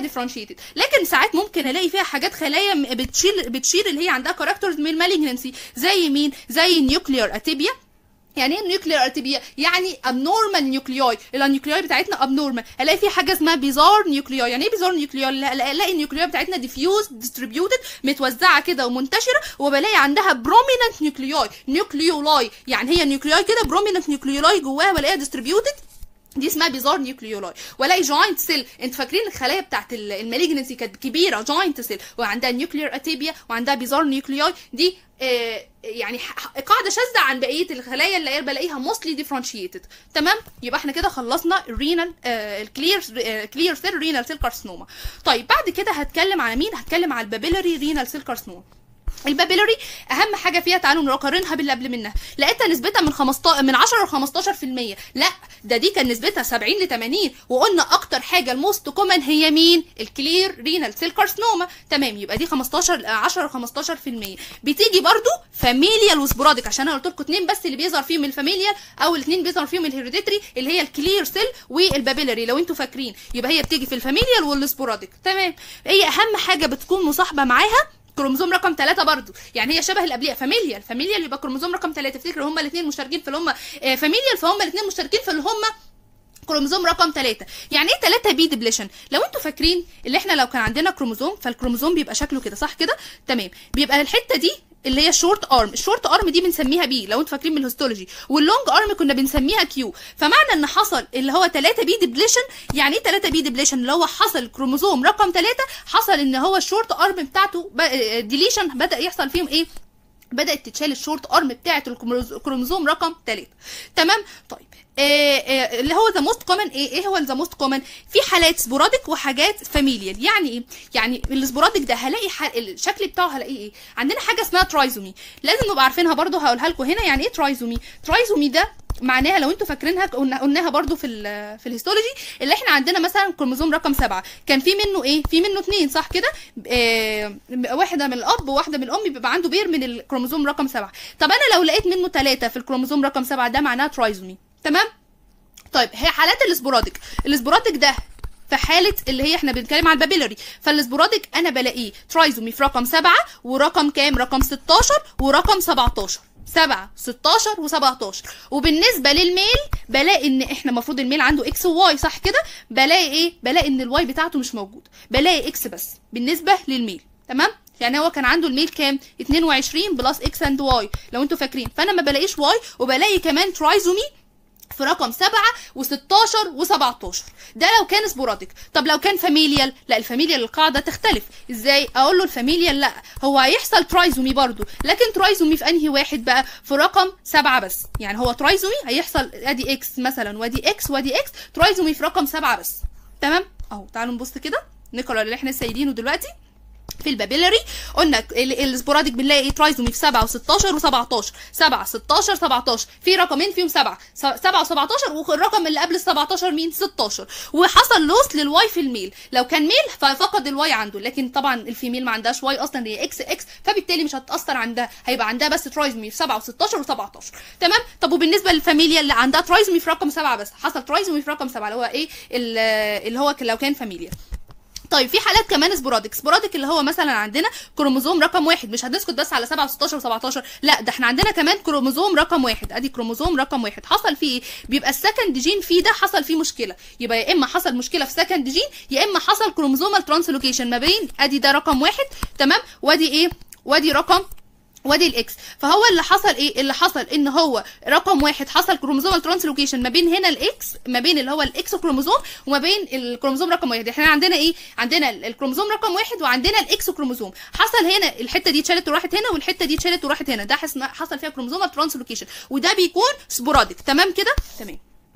ديفرنشيتد لكن ساعات ممكن الاقي فيها حاجات خلايا م- بتشيل بتشير اللي هي عندها كاركترز من المالجنسي زي مين زي النيوكلير اتيبيا يعني ايه نيوكلير ارتبيا يعني ابنورمال نيوكليوي النيوكليوي بتاعتنا ابنورمال الاقي في حاجه اسمها بيزار نيوكليوي يعني ايه بيزار نيوكليوي لا- الاقي النيوكليوي بتاعتنا ديفيوز ديستريبيوتد متوزعه كده ومنتشره وبلاقي عندها بروميننت نيوكليوي نيوكليولاي يعني هي نيوكليوي كده بروميننت نيوكليولاي جواها بلاقيها ديستريبيوتد دي اسمها بيزار نيوكليولاي والاقي جوينت سيل انت فاكرين الخلايا بتاعت المالجنسي كانت كبيره جوينت سيل وعندها نيوكلير اتيبيا وعندها بيزار نيوكليوي دي آه يعني ح- ح- قاعده شاذه عن بقيه الخلايا اللي هي بلاقيها موستلي ديفرنشيتد تمام يبقى احنا كده خلصنا الرينال الكلير كلير سيل رينال سيل كارسنوما طيب بعد كده هتكلم على مين هتكلم على البابيلاري رينال سيل كارسنوما البابيلوري اهم حاجه فيها تعالوا نقارنها باللي قبل منها لقيتها نسبتها من 15 من 10 ل 15% لا ده دي كان نسبتها 70 ل 80 وقلنا اكتر حاجه الموست كومن هي مين الكلير رينال سيل كارسنوما تمام يبقى دي 15 10 ل 15% بتيجي برضو فاميليال وسبوراديك عشان انا قلت لكم اتنين بس اللي بيظهر فيهم الفاميليال او الاثنين بيظهر فيهم الهيريديتري اللي هي الكلير سيل والبابيلاري لو انتوا فاكرين يبقى هي بتيجي في الفاميليال والسبوراديك تمام هي اهم حاجه بتكون مصاحبه معاها كروموزوم رقم ثلاثة برضو يعني هي شبه اللي قبليها فاميليال فاميليال يبقى كروموزوم رقم ثلاثة افتكروا هما الاثنين مشتركين في اللي هما آه، فاميليال فهم الاثنين مشتركين في اللي هما كروموزوم رقم 3 يعني ايه 3 بي ديبليشن لو انتوا فاكرين اللي احنا لو كان عندنا كروموزوم فالكروموزوم بيبقى شكله كده صح كده تمام بيبقى الحته دي اللي هي الشورت ارم الشورت ارم دي بنسميها بي لو انتوا فاكرين من الهيستولوجي واللونج ارم كنا بنسميها كيو فمعنى ان حصل اللي هو 3 بي ديبليشن يعني ايه 3 بي ديبليشن اللي هو حصل كروموزوم رقم 3 حصل ان هو الشورت ارم بتاعته ديليشن بدا يحصل فيهم ايه بدات تتشال الشورت ارم بتاعه الكروموزوم رقم 3 تمام طيب آه آه اللي هو ذا موست كومن ايه ايه هو ذا موست كومن في حالات سبوراديك وحاجات فاميليال يعني ايه يعني السبوراديك ده هلاقي حل... الشكل بتاعه هلاقيه ايه عندنا حاجه اسمها ترايزومي لازم نبقى عارفينها برضو هقولها لكم هنا يعني ايه ترايزومي ترايزومي ده معناها لو انتوا فاكرينها قلنا قلناها برضو في ال في الهيستولوجي اللي احنا عندنا مثلا كروموزوم رقم سبعة كان في منه ايه في منه اتنين صح كده اه واحده من الاب وواحده من الام بيبقى عنده بير من الكروموزوم رقم سبعة طب انا لو لقيت منه ثلاثه في الكروموزوم رقم سبعة ده معناها ترايزومي تمام طيب هي حالات الاسبوراديك الاسبوراديك ده في حالة اللي هي احنا بنتكلم على البابيلاري فالاسبوراديك انا بلاقيه ترايزومي في رقم سبعة ورقم كام رقم 16 ورقم 17 7 16 و17 وبالنسبه للميل بلاقي ان احنا المفروض الميل عنده اكس وواي صح كده بلاقي ايه بلاقي ان الواي بتاعته مش موجود بلاقي اكس بس بالنسبه للميل تمام يعني هو كان عنده الميل كام 22 بلس اكس اند واي لو انتوا فاكرين فانا ما بلاقيش واي وبلاقي كمان ترايزومي في رقم 7 و16 و17 ده لو كان سبوراديك طب لو كان فاميليال لا الفاميليال القاعده تختلف ازاي اقول له الفاميليال لا هو هيحصل ترايزومي برضو لكن ترايزومي في انهي واحد بقى في رقم 7 بس يعني هو ترايزومي هيحصل ادي اكس مثلا وادي اكس وادي اكس ترايزومي في رقم 7 بس تمام اهو تعالوا نبص كده نقرا اللي احنا سايلينه دلوقتي في البابيلاري قلنا ال- السبوراديك بنلاقي ايه ترايزومي في 7 و16 و17 7 16 17 في رقمين فيهم 7 7 و17 والرقم اللي قبل ال 17 مين 16 وحصل لوس للواي في الميل لو كان ميل ففقد الواي عنده لكن طبعا الفيميل ما عندهاش واي اصلا هي اكس اكس فبالتالي مش هتاثر عندها هيبقى عندها بس ترايزومي في 7 و16 و17 تمام طب وبالنسبه للفاميليا اللي عندها ترايزومي في رقم 7 بس حصل ترايزومي في رقم 7 اللي هو ايه ال- اللي هو لو كان فاميليا طيب في حالات كمان سبوراديك سبوراديك اللي هو مثلا عندنا كروموزوم رقم واحد مش هنسكت بس على 7 و16 و17 لا ده احنا عندنا كمان كروموزوم رقم واحد ادي كروموزوم رقم واحد حصل فيه ايه بيبقى السكند جين فيه ده حصل فيه مشكله يبقى يا اما حصل مشكله في سكند جين يا اما حصل كروموزومال ترانسلوكيشن ما بين ادي ده رقم واحد تمام وادي ايه وادي رقم وادي الاكس فهو اللي حصل ايه اللي حصل ان هو رقم واحد حصل كروموزومال ترانسلوكيشن ما بين هنا الاكس ما بين اللي هو الاكس كروموزوم وما بين الكروموزوم رقم واحد احنا عندنا ايه عندنا الكروموزوم رقم واحد وعندنا الاكس كروموزوم حصل هنا الحته دي اتشالت وراحت هنا والحته دي اتشالت وراحت هنا ده حس- حصل فيها كروموزومال ترانسلوكيشن وده بيكون سبوراديك تمام كده تمام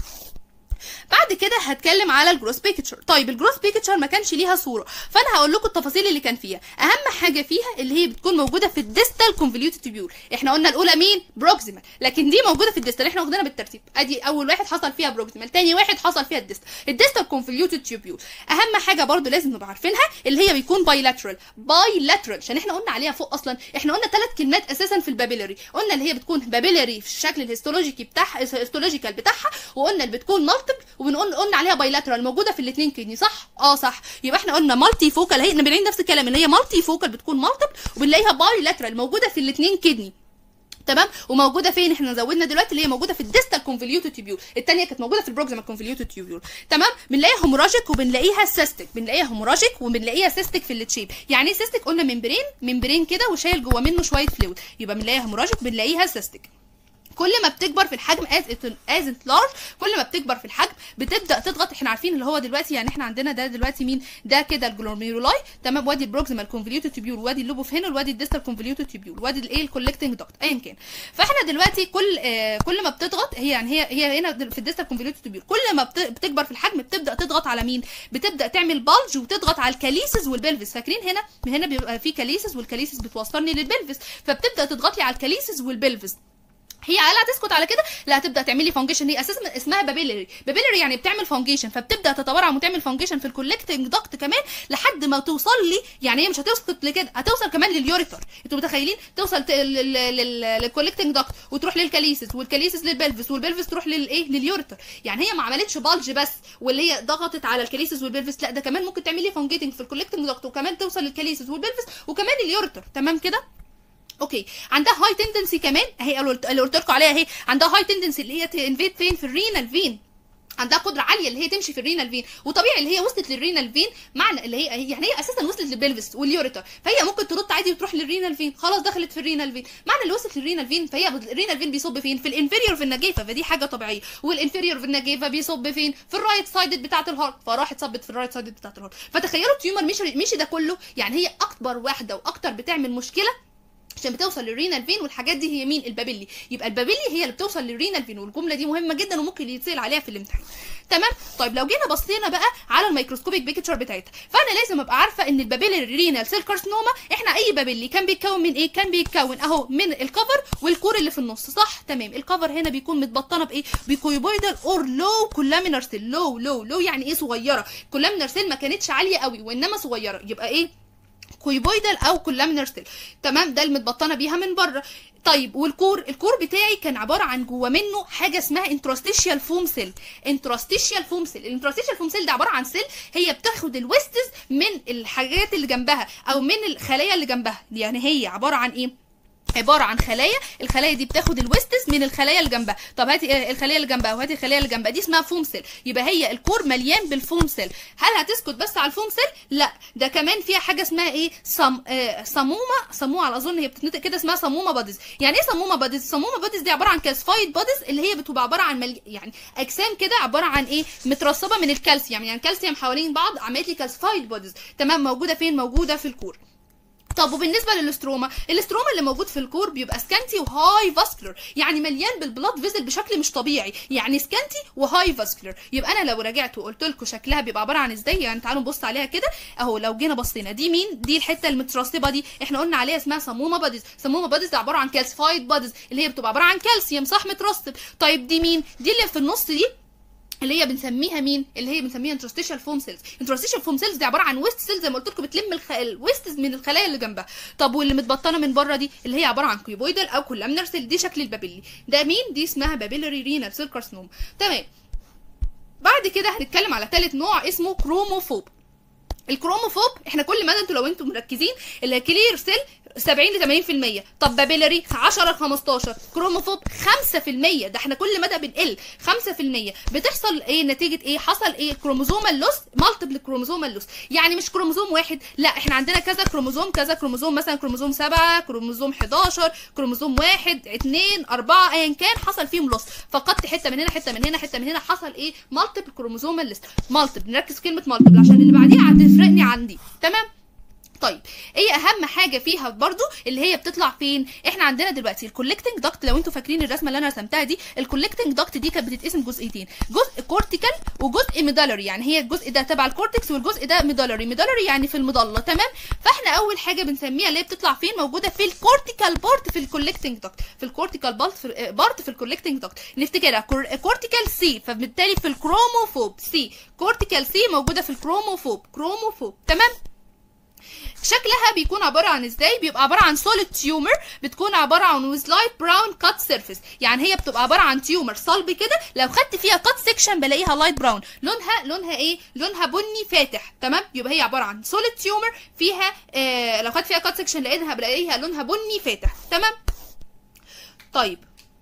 بعد كده هتكلم على الجروس بيكتشر طيب الجروس بيكتشر ما كانش ليها صوره فانا هقول لكم التفاصيل اللي كان فيها اهم حاجه فيها اللي هي بتكون موجوده في الديستال كونفوليوتد تيبيول احنا قلنا الاولى مين بروكسيمال لكن دي موجوده في الديستال احنا واخدينها بالترتيب ادي اول واحد حصل فيها بروكسيمال تاني واحد حصل فيها الديستال الديستال كونفوليوتد تيبيول اهم حاجه برضو لازم نبقى عارفينها اللي هي بيكون بايلاترال بايلاترال عشان احنا قلنا عليها فوق اصلا احنا قلنا ثلاث كلمات اساسا في البابيلاري قلنا اللي هي بتكون بابيلاري في الشكل الهيستولوجيكي بتاعها الهيستولوجيكال بتاعها وقلنا اللي بتكون مالتيبل وبنقول قلنا عليها بايلاترال موجوده في الاثنين كدني صح اه صح يبقى احنا قلنا مالتي فوكال هي بنلاقي نفس الكلام اللي هي مالتي فوكال بتكون مالتيبل وبنلاقيها بايلاترال موجوده في الاثنين كدني تمام وموجوده فين احنا زودنا دلوقتي اللي هي موجوده في الديستال كونفوليوتد تيبيول الثانيه كانت موجوده في البروكسيمال كونفوليوتد تيبيول تمام بنلاقيها هيموراجيك وبنلاقيها سيستيك بنلاقيها هيموراجيك وبنلاقيها سيستيك في التشيب يعني ايه سيستيك قلنا ممبرين ممبرين كده وشايل جوه منه شويه فلويد يبقى بنلاقيها هيموراجيك بنلاقيها سيستيك كل ما بتكبر في الحجم از از لارج كل ما بتكبر في الحجم بتبدا تضغط احنا عارفين اللي هو دلوقتي يعني احنا عندنا ده دلوقتي مين ده كده الجلوميرولاي تمام وادي البروكسيمال كونفوليوتد تيبيول وادي اللوبوفينول وادي الديستال كونفوليوتد تيبيول وادي الايه الكولكتنج دكت ايا كان فاحنا دلوقتي كل آه كل ما بتضغط هي يعني هي هي هنا في الديستال كونفوليوتد تيبيول كل ما بت- بتكبر في الحجم بتبدا تضغط على مين بتبدا تعمل بالج وتضغط على الكاليسز والبلفس فاكرين هنا هنا بيبقى في كاليسز والكاليسز بتوصلني للبلفس فبتبدا تضغط لي على الكاليسز والبلفس هي قال هتسكت على كده لا هتبدا تعملي فانجيشن هي اساسا اسمها بابيلري بابيلري يعني بتعمل فانجيشن فبتبدا تتورم وتعمل فانجيشن في الكولكتنج دكت كمان لحد ما توصل لي يعني هي مش هتسكت لكده هتوصل كمان لليوريتر انتوا متخيلين توصل ت- لل- لل- للكولكتنج دكت وتروح للكاليسس والكاليسس للبلفس والبلفس تروح للايه لليوريتر يعني هي ما عملتش بالج بس واللي هي ضغطت على الكاليسس والبلفس لا ده كمان ممكن تعملي فانجيتنج في الكولكتنج دكت وكمان توصل للكاليسس والبلفس وكمان اليوريتر تمام كده اوكي عندها هاي تندنسي كمان اهي اللي قلت- اللي قلت لكم عليها اهي عندها هاي تندنسي اللي هي تنفيد فين في الرينال فين عندها قدره عاليه اللي هي تمشي في الرينال فين وطبيعي اللي هي وصلت للرينال فين معنى اللي هي يعني هي اساسا وصلت للبلفس واليوريتر فهي ممكن ترد عادي وتروح للرينال فين خلاص دخلت في الرينال فين معنى اللي وصلت للرينال فين فهي الرينال فين بيصب فين في الانفيريور في النجيفه فدي حاجه طبيعيه والانفيريور في النجيفه بيصب فين في الرايت سايد بتاعه الهارت فراحت صبت في الرايت سايد بتاعه الهارت فتخيلوا التيومر مشي مشي ده كله يعني هي اكبر واحده واكتر بتعمل مشكله عشان بتوصل للرينال فين والحاجات دي هي مين البابيلي يبقى البابيلي هي اللي بتوصل للرينال فين والجمله دي مهمه جدا وممكن يتسال عليها في الامتحان تمام طيب لو جينا بصينا بقى على الميكروسكوبيك بيكتشر بتاعتها فانا لازم ابقى عارفه ان البابيلي رينال سيل كارسينوما احنا اي بابيلي كان بيتكون من ايه كان بيتكون اهو من الكفر والكور اللي في النص صح تمام الكفر هنا بيكون متبطنه بايه بكويبويدال اور لو كولامينر سيل لو لو لو يعني ايه صغيره كولامينر سيل ما كانتش عاليه قوي وانما صغيره يبقى ايه كويبويدال او كولامينر سيل تمام ده المتبطنه بيها من بره طيب والكور الكور بتاعي كان عباره عن جوه منه حاجه اسمها انتراستيشيال فوم سيل انتراستيشيال فوم سيل الانتراستيشيال فوم سيل ده عباره عن سيل هي بتاخد الويستز من الحاجات اللي جنبها او من الخلايا اللي جنبها يعني هي عباره عن ايه عباره عن خلايا الخلايا دي بتاخد الويستس من الخلايا اللي جنبها طب هاتي آه، الخلايا اللي جنبها وهاتي الخلايا اللي جنبها دي اسمها فوم سيل يبقى هي الكور مليان بالفوم سيل هل هتسكت بس على الفوم سيل لا ده كمان فيها حاجه اسمها ايه صم... آه صمومه صمومه على اظن هي بتتنطق كده اسمها صمومه بادز يعني ايه صمومه بادز صمومه بادز دي عباره عن كالسفايد بادز اللي هي بتبقى عباره عن مل... يعني اجسام كده عباره عن ايه مترسبه من الكالسيوم يعني الكالسيوم حوالين بعض عملت لي كالسفايد بادز تمام موجوده فين موجوده في الكور طب وبالنسبه للاستروما الاستروما اللي موجود في الكور بيبقى سكانتي وهاي فاسكولار يعني مليان بالبلاد فيزل بشكل مش طبيعي يعني سكانتي وهاي فاسكولار يبقى انا لو رجعت وقلت لكم شكلها بيبقى عباره عن ازاي يعني تعالوا نبص عليها كده اهو لو جينا بصينا دي مين دي الحته المترسبه دي احنا قلنا عليها اسمها صمومه باديز صمومه باديز ده عباره عن كالسيفايد باديز اللي هي بتبقى عباره عن كالسيوم صح مترسب طيب دي مين دي اللي في النص دي اللي هي بنسميها مين اللي هي بنسميها انترستيشال فوم سيلز انترستيشال فوم سيلز دي عباره عن ويست سيلز زي ما قلت لكم بتلم الخ... الويست من الخلايا اللي جنبها طب واللي متبطنه من بره دي اللي هي عباره عن كيوبويدال او كولامنر سيل دي شكل البابيلي ده مين دي اسمها بابيلري رينال سيل كارسنوم تمام بعد كده هنتكلم على ثالث نوع اسمه كروموفوب الكروموفوب احنا كل مدى انتوا لو انتوا مركزين الكلير سيل 70 ل 80% طب بابيلاري 10 ل 15 كروموفوب 5% ده احنا كل مدى بنقل 5% بتحصل ايه نتيجه ايه حصل ايه كروموزومال لوس مالتيبل كروموزومال لوس يعني مش كروموزوم واحد لا احنا عندنا كذا كروموزوم كذا كروموزوم مثلا كروموزوم 7 كروموزوم 11 كروموزوم 1 2 4 ايا كان حصل فيهم لوس فقدت حته من هنا حته من هنا حته من هنا حصل ايه مالتيبل كروموزومال لوس مالتيبل نركز في كلمه مالتيبل عشان اللي بعديها هتفرقني عن دي تمام طيب ايه اهم حاجه فيها برضو اللي هي بتطلع فين احنا عندنا دلوقتي الكولكتنج داكت لو انتوا فاكرين الرسمه اللي انا رسمتها دي الكولكتنج داكت دي كانت بتتقسم جزئيتين جزء كورتيكال وجزء ميدالري يعني هي الجزء ده تبع الكورتكس والجزء ده ميدالري ميدالري يعني في المضله تمام فاحنا اول حاجه بنسميها اللي هي بتطلع فين موجوده في الكورتيكال بارت في الكولكتنج داكت في الكورتيكال بارت في بارت في الكولكتنج داكت نفتكرها كورتيكال سي فبالتالي في الكروموفوب سي كورتيكال سي موجوده في الكروموفوب كروموفوب تمام شكلها بيكون عباره عن ازاي بيبقى عباره عن سوليد تيومر بتكون عباره عن ويز لايت براون كات سيرفيس يعني هي بتبقى عباره عن تيومر صلب كده لو خدت فيها كات سيكشن بلاقيها لايت براون لونها لونها ايه لونها بني فاتح تمام يبقى هي عباره عن سوليد تيومر فيها آه لو خدت فيها كات سيكشن لقيتها بلاقيها لونها بني فاتح تمام طيب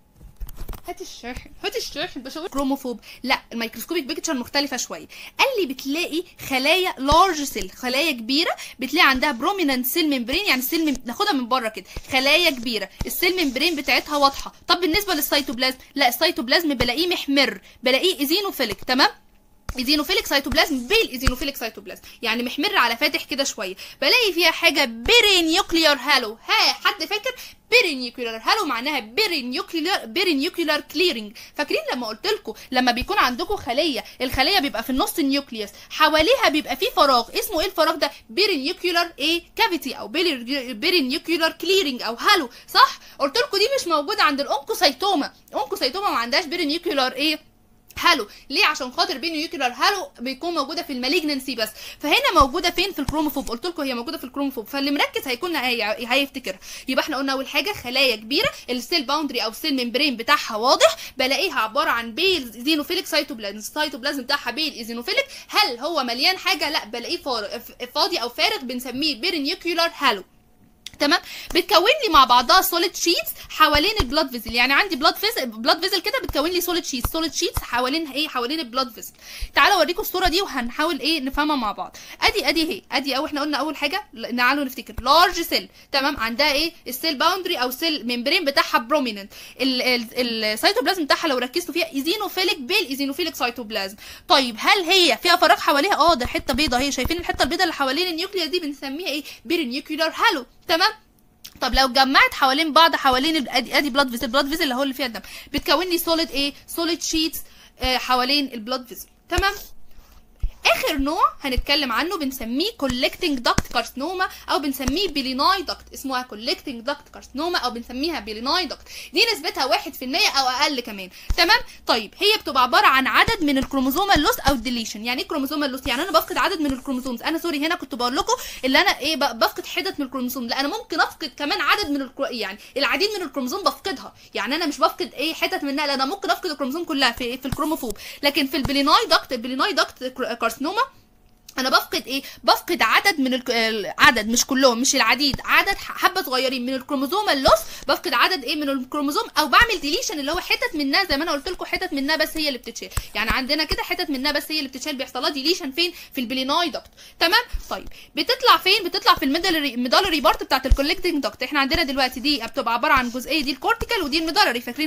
هات الشاحن هات الشاحن بشغل كروموفوب لا الميكروسكوبيك بيكتشر مختلفه شويه قال لي بتلاقي خلايا لارج سيل خلايا كبيره بتلاقي عندها بروميننت سيل ممبرين يعني السيل مم... ناخدها من بره كده خلايا كبيره السيل ممبرين بتاعتها واضحه طب بالنسبه للسيتوبلازم لا السيتوبلازم بلاقيه محمر بلاقيه ايزينوفيليك تمام ايزينوفيليك سيتوبلازم بيل ايزينوفيليك سيتوبلازم يعني محمر على فاتح كده شويه بلاقي فيها حاجه بيرينيوكليار هالو ها حد فاكر بيرينيوكليار هالو معناها بيرينيوكليار بيرينيوكليار كليرنج فاكرين لما قلت لكم لما بيكون عندكم خليه الخليه بيبقى في النص النيوكليوس حواليها بيبقى في فراغ اسمه ايه الفراغ ده بيرينيوكليار ايه كافيتي او بيرينيوكليار كليرنج او هالو صح قلت لكم دي مش موجوده عند الانكوسايتوما الانكوسايتوما ما عندهاش بيرينيوكليار ايه هالو ليه عشان خاطر بين نيوكلير هالو بيكون موجوده في المالجنسي بس فهنا موجوده فين في الكروموفوب قلت لكم هي موجوده في الكروموفوب فاللي مركز هيكون هي... هيفتكر يبقى احنا قلنا اول حاجه خلايا كبيره السيل باوندري او السيل ممبرين بتاعها واضح بلاقيها عباره عن بيل زينوفيليك سيتوبلازم السيتوبلازم بتاعها بيل ايزينوفيليك هل هو مليان حاجه لا بلاقيه فاضي او فارغ بنسميه بيرنيوكلير هالو تمام بتكون لي مع بعضها سوليد شيتس حوالين البلاد فيزل يعني عندي بلاد فيزل بلاد فيزل كده بتكون لي سوليد شيتس سوليد شيتس حوالين ايه حوالين البلاد فيزل تعالوا اوريكم الصوره دي وهنحاول ايه نفهمها مع بعض ادي ادي اهي ادي او احنا قلنا اول حاجه تعالوا نفتكر لارج سيل تمام عندها ايه السيل باوندري او سيل ممبرين بتاعها بروميننت السيتوبلازم بتاعها لو ركزتوا فيها ايزينوفيليك بيل ايزينوفيليك سيتوبلازم طيب هل هي فيها فراغ حواليها اه ده حته بيضه اهي شايفين الحته البيضه اللي حوالين النيوكليوس دي بنسميها ايه بيرنيوكلير هالو تمام طب لو اتجمعت حوالين بعض حوالين ادي ادي بلاد فيزل بلاد فيزل اللي هو اللي فيها الدم بتكون لي سوليد ايه سوليد شيتس آه حوالين البلاد فيزل تمام اخر نوع هنتكلم عنه بنسميه كولكتنج داكت كارسنوما او بنسميه بيليناي داكت اسمها كولكتنج داكت كارسنوما او بنسميها بيليناي داكت دي نسبتها 1% او اقل كمان تمام طيب هي بتبقى عباره عن عدد من الكروموزوم اللوس او الديليشن يعني ايه كروموزوم اللوس يعني انا بفقد عدد من الكروموزومز انا سوري هنا كنت بقول لكم اللي انا ايه بفقد حتت من الكروموزوم لا انا ممكن افقد كمان عدد من الكرو... يعني العديد من الكروموزوم بفقدها يعني انا مش بفقد ايه حتت منها لا انا ممكن افقد الكروموزوم كلها في في الكروموفوب لكن في البيليناي داكت البيليناي داكت كارسنوما انا بفقد ايه بفقد عدد من العدد مش كلهم مش العديد عدد حبه صغيرين من الكروموزوم اللوس بفقد عدد ايه من الكروموزوم او بعمل ديليشن اللي هو حتت منها زي ما انا قلت لكم حتت منها بس هي اللي بتتشال يعني عندنا كده حتت منها بس هي اللي بتتشال بيحصل لها ديليشن فين في البليناي دكت تمام طيب بتطلع فين بتطلع في الميدالري الميدالري بارت بتاعت الكولكتنج دكت احنا عندنا دلوقتي دي بتبقى عباره عن جزئيه دي الكورتيكال ودي الميدالري فاكرين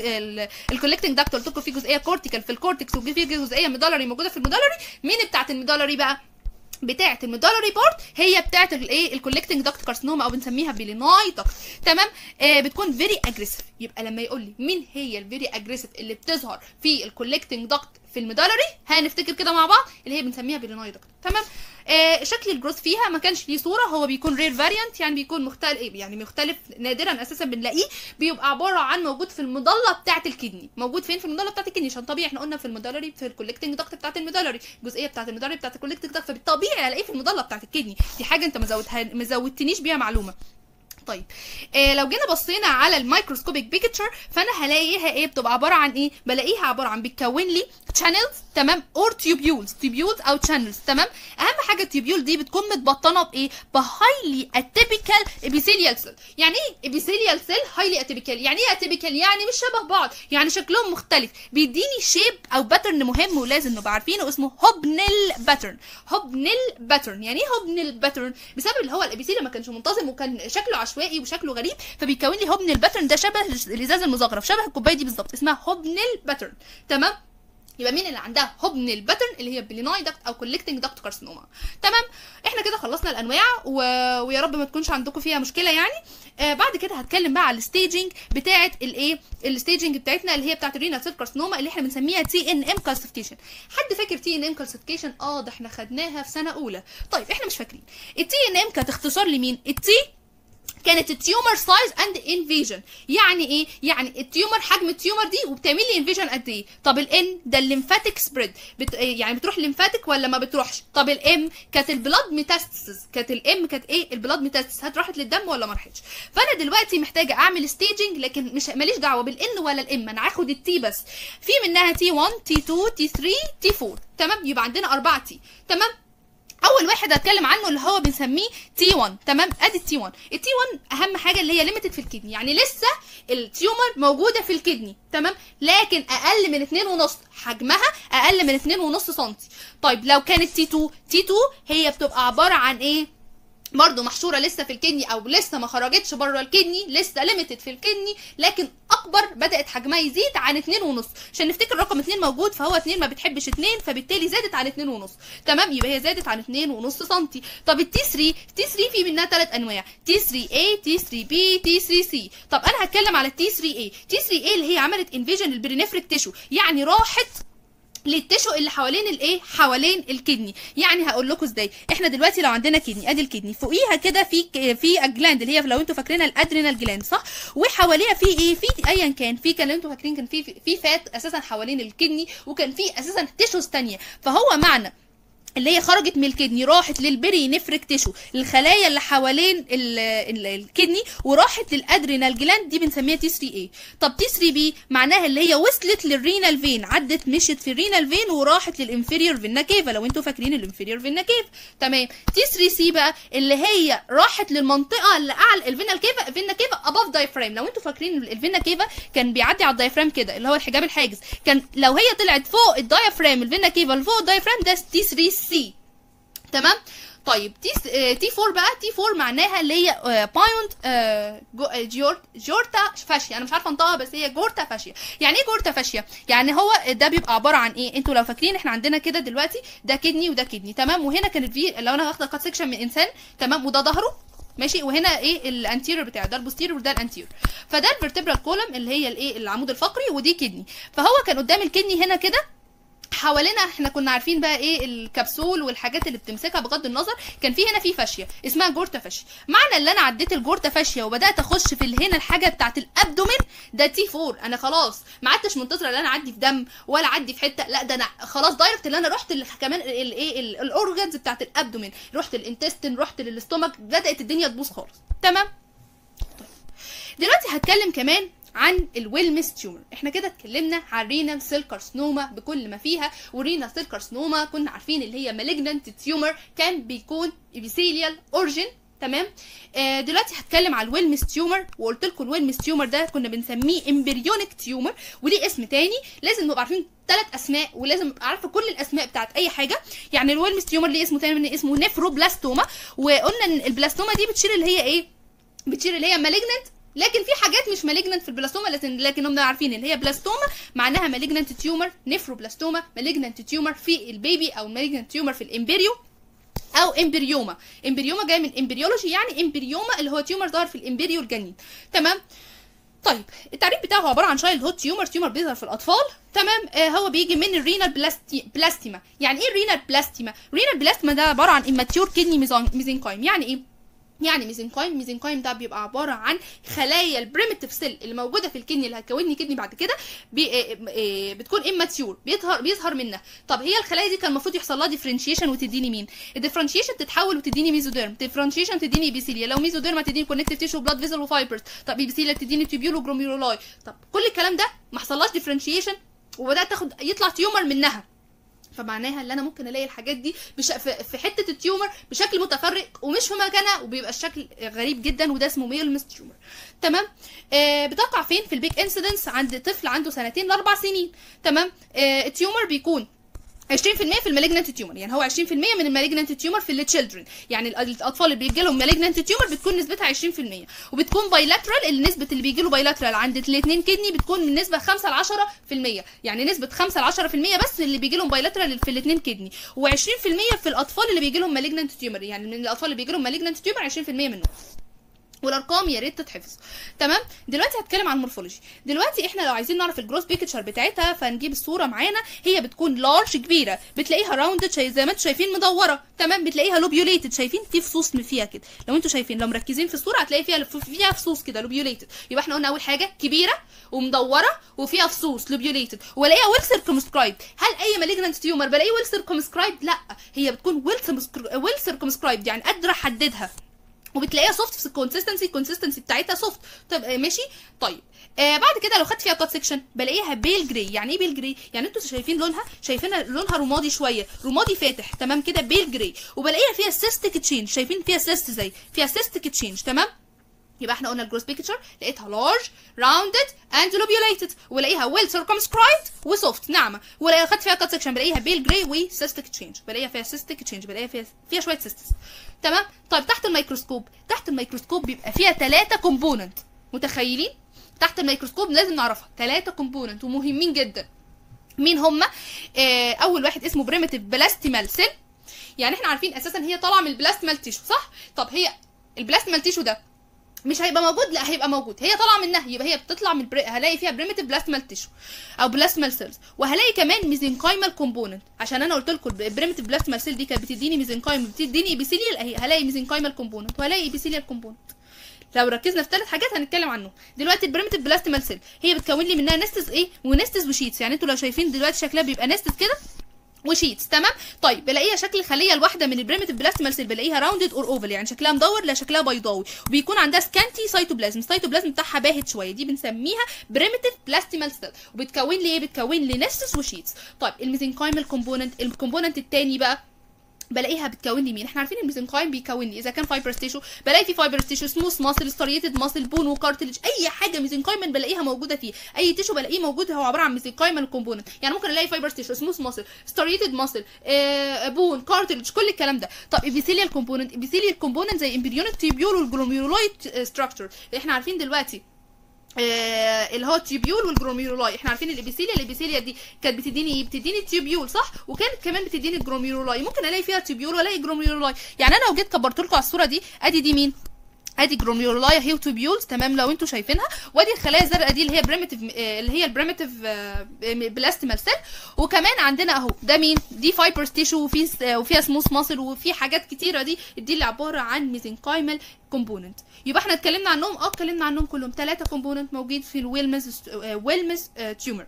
الكولكتنج دكت قلت لكم في جزئيه كورتيكال في الكورتكس وفي جزئيه ميدالري موجوده في الميدالري مين بتاعت الميدالري بقى بتاعه الميدالري بارت هي بتاعه الايه الكولكتنج داكت كارسنوما او بنسميها بيليناي داكت تمام آه بتكون فيري اجريسيف يبقى لما يقول لي مين هي الفيري اجريسيف اللي بتظهر في الكولكتنج داكت في الميدالري هنفتكر كده مع بعض اللي هي بنسميها بيليناي داكت تمام آه شكل الجروث فيها ما كانش ليه صوره هو بيكون رير فاريانت يعني بيكون مختلف يعني مختلف نادرا اساسا بنلاقيه بيبقى عباره عن موجود في المضله بتاعه الكدني موجود فين في المضله بتاعه الكدني عشان طبيعي احنا قلنا في الميدالري في الكولكتنج داكت بتاعه الميدالري الجزئيه بتاعه الميدالري بتاعه الكولكتنج داكت فبالطبيعي الاقيه في المضله بتاعه الكدني دي حاجه انت ما زودتها ما زودتنيش بيها معلومه طيب آه لو جينا بصينا على الميكروسكوبيك بيكتشر فانا هلاقيها ايه بتبقى عباره عن ايه بلاقيها عباره عن بتكون لي channels تمام اور تيوبيولز تيوبيولز او channels تمام اهم حاجه التيوبيول دي بتكون متبطنه بايه بهايلي اتيبيكال ابيثيليال سيل يعني ايه ابيثيليال سيل هايلي اتيبيكال يعني ايه اتيبيكال يعني مش شبه بعض يعني شكلهم مختلف بيديني شيب او باترن مهم ولازم نبقى عارفينه اسمه هوبنيل باترن هوبنيل باترن يعني ايه هوبنيل باترن بسبب اللي هو الابيثيليال ما كانش منتظم وكان شكله عشوائي وشكله غريب فبيكون لي هوبنيل باترن ده شبه الازاز المزخرف شبه الكوبايه دي بالظبط اسمها هوبنيل باترن تمام يبقى مين اللي عندها هوبنيل باترن اللي هي بليناي داكت او كولكتنج داكت كارسينوما تمام احنا كده خلصنا الانواع و... ويا رب ما تكونش عندكم فيها مشكله يعني آه بعد كده هتكلم بقى على الستيجنج بتاعه الايه الستيجنج بتاعتنا اللي هي بتاعه الرينال سيل كارسينوما اللي احنا بنسميها تي ان ام كالسيفيكيشن حد فاكر تي ان ام كالسيفيكيشن اه ده احنا خدناها في سنه اولى طيب احنا مش فاكرين التي ان ام كانت اختصار لمين التي كانت التيومر سايز اند انفيجن يعني ايه يعني التيومر حجم التيومر دي وبتعمل لي انفيجن قد ايه طب الان ده الليمفاتيك سبريد بت... يعني بتروح الليمفاتيك ولا ما بتروحش طب الام كانت البلاد ميتاستسز كانت الام كانت ايه البلاد ميتاستسز هت راحت للدم ولا ما راحتش فانا دلوقتي محتاجه اعمل ستيجنج لكن مش ماليش دعوه بالان ولا الام انا هاخد التي بس في منها تي 1 تي 2 تي 3 تي 4 تمام يبقى عندنا 4 تي تمام اول واحد هتكلم عنه اللي هو بنسميه تي 1 تمام ادي التي 1 التي 1 اهم حاجه اللي هي ليميتد في الكدني يعني لسه التيومر موجوده في الكدني تمام لكن اقل من 2 ونص حجمها اقل من 2 ونص سم طيب لو كانت تي 2 تي 2 هي بتبقى عباره عن ايه برضه محشوره لسه في الكدني او لسه ما خرجتش بره الكدني لسه ليميتد في الكدني لكن اكبر بدات حجمها يزيد عن 2 ونص عشان نفتكر رقم 2 موجود فهو 2 ما بتحبش 2 فبالتالي زادت عن 2 ونص تمام يبقى هي زادت عن 2 ونص سم طب التي 3 تي 3 في منها ثلاث انواع تي 3 a تي 3 b تي 3 c طب انا هتكلم على التي 3 a تي 3 a اللي هي عملت انفيجن البرينفريك تيشو يعني راحت للتشو اللي حوالين الايه حوالين الكدني يعني هقول لكم ازاي احنا دلوقتي لو عندنا كدني ادي الكدني فوقيها كده في في الجلاند اللي هي لو انتوا فاكرينها الادرينال جلاند صح وحواليها في ايه في ايا كان في كان انتوا فاكرين كان في في فات اساسا حوالين الكدني وكان في اساسا تيشوز تانية فهو معنى اللي هي خرجت من الكدني راحت للبري نفرك تيشو الخلايا اللي حوالين ال ال الكدني وراحت للادرينال جلاند دي بنسميها تي 3 اي طب تي 3 بي معناها اللي هي وصلت للرينال فين عدت مشت في الرينال فين وراحت للانفيريور فينا كيفا لو انتوا فاكرين الانفيريور فينا كيفا تمام تي 3 سي بقى اللي هي راحت للمنطقه اللي اعلى الفينا كيفا فينا كيفا اباف دايفرام لو انتوا فاكرين الفينا كيفا كان بيعدي على الدايفرام كده اللي هو الحجاب الحاجز كان لو هي طلعت فوق الدايفرام الفينا كيفا لفوق الدايفرام ده تي 3 سي تمام طيب تي تي 4 بقى تي 4 معناها اللي هي بايوند جورت جورتا فاشيا انا مش عارفه انطقها بس هي جورتا فاشيا يعني ايه جورتا فاشيا يعني هو ده بيبقى عباره عن ايه انتوا لو فاكرين احنا عندنا كده دلوقتي ده كدني وده كدني تمام وهنا كانت في لو انا واخده كات سيكشن من انسان تمام وده ظهره ماشي وهنا ايه الانتيريور بتاعه ده البوستيريور وده الانتيريور فده الفرتبرال كولم اللي هي الايه العمود الفقري ودي كدني فهو كان قدام الكدني هنا كده حوالينا احنا كنا عارفين بقى ايه الكبسول والحاجات اللي بتمسكها بغض النظر كان في هنا في فاشيه اسمها جورتا فاشيه معنى اللي انا عديت الجورتا فاشيه وبدات اخش في هنا الحاجه بتاعت الابدومين ده تي 4 انا خلاص ما عدتش منتظره ان انا اعدي في دم ولا اعدي في حته لا ده انا خلاص دايركت اللي انا رحت كمان الايه الاورجنز بتاعت الابدومين رحت الانتستين رحت للاستومك بدات الدنيا تبوظ خالص تمام دلوقتي هتكلم كمان عن الويلمس تيومر احنا كده اتكلمنا عن رينال سيل كارسنوما بكل ما فيها ورينال سيل كارسنوما كنا عارفين اللي هي مالجنانت تيومر كان بيكون ابيثيليال اورجن تمام آه دلوقتي هتكلم على الويلمس تيومر وقلت لكم الويلمس تيومر ده كنا بنسميه امبريونيك تيومر وليه اسم تاني لازم نبقى عارفين ثلاث اسماء ولازم ابقى عارفه كل الاسماء بتاعت اي حاجه يعني الويلمس تيومر ليه اسمه تاني من اسمه نيفروبلاستوما وقلنا ان البلاستوما دي بتشير اللي هي ايه بتشير اللي هي مالجنانت لكن في حاجات مش مالجننت في البلاستوما لكن لكن هم عارفين اللي هي بلاستوما معناها مالجننت تيومر نيفروبلاستوما مالجننت تيومر في البيبي او مالجننت تيومر في الامبريو او امبريوما امبريوما جاي من امبريولوجي يعني امبريوما اللي هو تيومر ظهر في الامبريو الجنين تمام طيب التعريف بتاعه عباره عن شايلد هود تيومر تيومر بيظهر في الاطفال تمام آه هو بيجي من الرينال بلاستي بلاستيما يعني ايه الرينال بلاستيما رينال بلاستيما ده عباره عن اماتيور كدني ميزنكايم يعني ايه يعني ميزنكايم ميزنكايم ده بيبقى عباره عن خلايا البريمتيف سيل اللي موجوده في الكدني اللي هتكون كدني بعد كده بي بتكون اماتيور بيظهر بيظهر منها طب هي الخلايا دي كان المفروض يحصل لها ديفرنشيشن وتديني مين الديفرنشيشن تتحول وتديني ميزوديرم ديفرنشيشن تديني ايبيثيليا لو ميزوديرم هتديني كونكتيف تيشو بلاد فيزل وفايبرز طب ايبيثيليا تديني تيوبيول وجروميرولاي طب كل الكلام ده ما حصلهاش ديفرنشيشن وبدات تاخد يطلع تيومر منها فمعناها ان انا ممكن الاقي الحاجات دي بش... في حته التيومر بشكل متفرق ومش في مكانها وبيبقى الشكل غريب جدا وده اسمه ميلمس تيومر تمام آه بتقع فين في البيك انسيدنس عند طفل عنده سنتين لاربع سنين تمام آه التيومر بيكون 20% في المالجنانت تيومر يعني هو 20% من المالجنانت تيومر في التشيلدرن يعني الاطفال اللي بيجي لهم مالجنانت تيومر بتكون نسبتها 20% وبتكون بايلاترال اللي نسبه اللي بيجي له بايلاترال عند الاثنين كدني بتكون من نسبه 5 ل 10% يعني نسبه 5 ل 10% بس اللي بيجي لهم بايلاترال في الاثنين كدني و20% في الاطفال اللي بيجي لهم مالجنانت تيومر يعني من الاطفال اللي بيجي لهم مالجنانت تيومر 20% منهم والارقام يا ريت تتحفظ تمام دلوقتي هتكلم عن المورفولوجي دلوقتي احنا لو عايزين نعرف الجروس بيكتشر بتاعتها فنجيب الصوره معانا هي بتكون لارج كبيره بتلاقيها راوندد شايف زي ما انتم شايفين مدوره تمام بتلاقيها لوبيوليتد شايفين في فصوص فيها كده لو انتم شايفين لو مركزين في الصوره هتلاقي فيها فيها فصوص كده لوبيوليتد يبقى احنا قلنا اول حاجه كبيره ومدوره وفيها فصوص لوبيوليتد والاقيها ويل سيركمسكرايب هل اي مالجنانت تيومر بلاقيه ويل سيركمسكرايب لا هي بتكون ويل سيركمسكرايب يعني قادره احددها وبتلاقيها سوفت في الكونسستنسي الكونسستنسي بتاعتها سوفت طب آه، ماشي طيب آه بعد كده لو خدت فيها كات سيكشن بلاقيها بيل جراي يعني ايه بيل جراي يعني انتوا شايفين لونها شايفينها لونها رمادي شويه رمادي فاتح تمام كده بيل جراي وبلاقيها فيها سيستيك تشينج شايفين فيها سيست زي فيها سيستيك تشينج تمام يبقى احنا قلنا الجروس بيكتشر لقيتها لارج راوندد اند لوبيوليتد ولاقيها ويل سيركمسكرايبد وسوفت ناعمه ولو خدت فيها كات سيكشن بلاقيها بيل جراي وسيستيك تشينج بلاقيها فيها سيستيك تشينج بلاقيها فيها فيها شويه سيستس تمام طيب تحت الميكروسكوب تحت الميكروسكوب بيبقى فيها ثلاثه كومبوننت متخيلين تحت الميكروسكوب لازم نعرفها ثلاثه كومبوننت ومهمين جدا مين هما آه اول واحد اسمه بريمتيف بلاستيمال سيل يعني احنا عارفين اساسا هي طالعه من البلاستيمال تيشو صح طب هي البلاستيمال تيشو ده مش هيبقى موجود لا هيبقى موجود هي طالعه منها يبقى هي بتطلع من بري... هلاقي فيها بريمتيف بلاستمال تيشو او بلاستمال سيلز وهلاقي كمان ميزنكايمال كومبوننت عشان انا قلت لكم البريمتيف بلاستمال سيل دي كانت بتديني ميزنكايم بتديني ايبيثيليال اهي هلاقي ميزنكايمال كومبوننت وهلاقي ايبيثيليال كومبوننت لو ركزنا في ثلاث حاجات هنتكلم عنهم دلوقتي البريمتيف بلاستمال سيل هي بتكون لي منها نستس ايه ونستس وشيتس يعني انتوا لو شايفين دلوقتي شكلها بيبقى نستس كده وشيتس تمام طيب بلاقيها شكل الخليه الواحده من البريمتيف بلاستمال سيل بلاقيها راوندد اور اوفل يعني شكلها مدور لا شكلها بيضاوي وبيكون عندها سكانتي سيتوبلازم السيتوبلازم بتاعها باهت شويه دي بنسميها بريمتيف بلاستمال سيل وبتكون لي ايه بتكون لي نستس وشيتس طيب الميزنكايمال كومبوننت الكومبوننت الثاني بقى بلاقيها بتكون لي مين احنا عارفين الميزنكايم بيكون لي اذا كان فايبرس تيشو بلاقي في فايبرس تيشو سموث ماسل ستريتد ماسل بون وكارتلج اي حاجه ميزنكايم بلاقيها موجوده فيه اي تيشو بلاقيه موجود هو عباره عن ميزنكايم كومبوننت يعني ممكن الاقي فايبرس تيشو سموث ماسل ستريتد ماسل بون كارتلج كل الكلام ده طب ابيثيليال كومبوننت ابيثيليال كومبوننت زي امبريونيك تيبيول والجلوميرولايت ستراكشر احنا عارفين دلوقتي آه اللي هو التيوبيول والجروميرولاي احنا عارفين الابيثيليا الابيثيليا دي كانت بتديني ايه بتديني التيوبيول صح وكانت كمان بتديني الجروميرولاي ممكن الاقي فيها تيوبيول والاقي جروميرولاي يعني انا لو جيت كبرت لكم على الصوره دي ادي دي مين ادي جروميرولاي هي تيوبيولز تمام لو انتوا شايفينها وادي الخلايا الزرقاء دي اللي هي بريمتيف اللي هي البريمتيف بلاستيمال سيل وكمان عندنا اهو ده مين دي فايبرز تيشو وفي وفيها سموث ماسل وفي حاجات كتيره دي دي اللي عباره عن ميزنكايمال كومبوننت يبقى احنا اتكلمنا عنهم اه اتكلمنا عنهم كلهم ثلاثه كومبوننت موجود في الويلمز ويلمز تيومر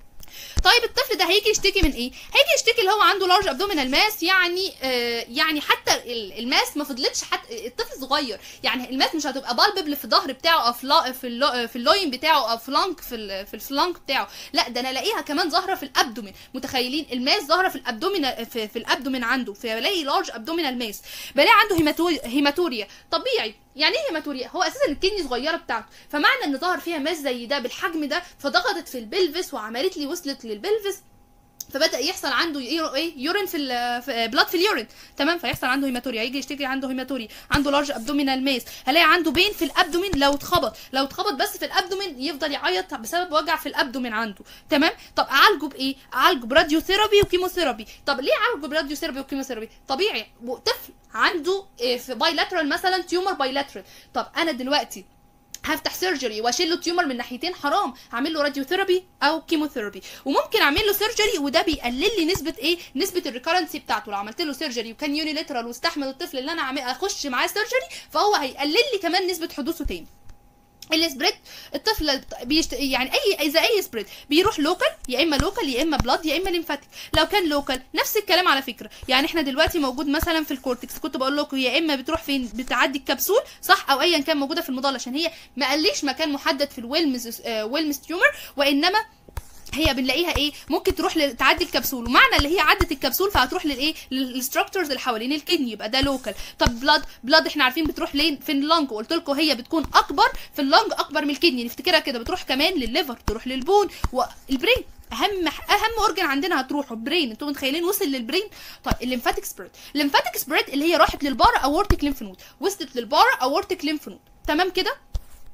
طيب الطفل ده هيجي يشتكي من ايه هيجي يشتكي اللي هو عنده لارج ابدومينال ماس يعني آه يعني حتى الماس ما فضلتش حتى الطفل صغير يعني الماس مش هتبقى بالبل في الظهر بتاعه او في في, اللو في اللوين بتاعه او فلانك في في الفلانك بتاعه لا ده انا الاقيها كمان ظاهره في الابدومين متخيلين الماس ظاهره في الابدومين في, في الابدومين عنده فبلاقي لارج ابدومينال ماس بلاقي عنده هيماتوريا طبيعي يعني ايه هيماتوريا هو اساسا الكدني صغيره بتاعته فمعنى ان ظهر فيها ماس زي ده بالحجم ده فضغطت في البلفس وعملت لي وصلت للبلفس فبدا يحصل عنده ايه يورين في, في بلاد في اليورين تمام فيحصل عنده هيماتوريا يجي يشتكي عنده هيماتوريا عنده لارج ابدومينال ماس هلاقي عنده بين في الابدومين لو اتخبط لو اتخبط بس في الابدومين يفضل يعيط بسبب وجع في الابدومين عنده تمام طب اعالجه بايه اعالجه براديو ثيرابي وكيموثيرابي طب ليه اعالجه براديو ثيرابي وكيموثيرابي طبيعي طفل عنده في بايلاترال مثلا تيومر بايلاترال طب انا دلوقتي هفتح سيرجري واشيل له تيومر من ناحيتين حرام هعمل له راديو ثيرابي او كيموثيرابي وممكن اعمل له سيرجري وده بيقلل لي نسبه ايه نسبه الريكرنسي بتاعته لو عملت له سيرجري وكان يونيليترال واستحمل الطفل اللي انا اخش معاه سيرجري فهو هيقلل لي كمان نسبه حدوثه تاني السبريد الطفل بيشت... يعني اي اذا اي سبريد بيروح لوكال يا اما لوكال يا اما بلاد يا اما ليمفاتيك لو كان لوكال نفس الكلام على فكره يعني احنا دلوقتي موجود مثلا في الكورتكس كنت بقول لكم يا اما بتروح فين بتعدي الكبسول صح او ايا كان موجوده في المضله عشان هي ما قاليش مكان محدد في الويلمز آه ويلمز تيومر وانما هي بنلاقيها ايه ممكن تروح ل... تعدي الكبسول ومعنى اللي هي عدت الكبسول فهتروح للايه للستراكشرز اللي حوالين الكدني يبقى ده لوكال طب بلاد بلاد احنا عارفين بتروح لين في اللنج وقلت لكم هي بتكون اكبر في اللنج اكبر من الكدني نفتكرها كده بتروح كمان للليفر تروح للبون والبرين اهم اهم اورجن عندنا هتروح البرين انتوا متخيلين وصل للبرين طيب الليمفاتيك سبريد الليمفاتيك سبريد اللي هي راحت للبارا اورتيك ليمف نود وصلت للبارا اورتيك ليمف نود تمام كده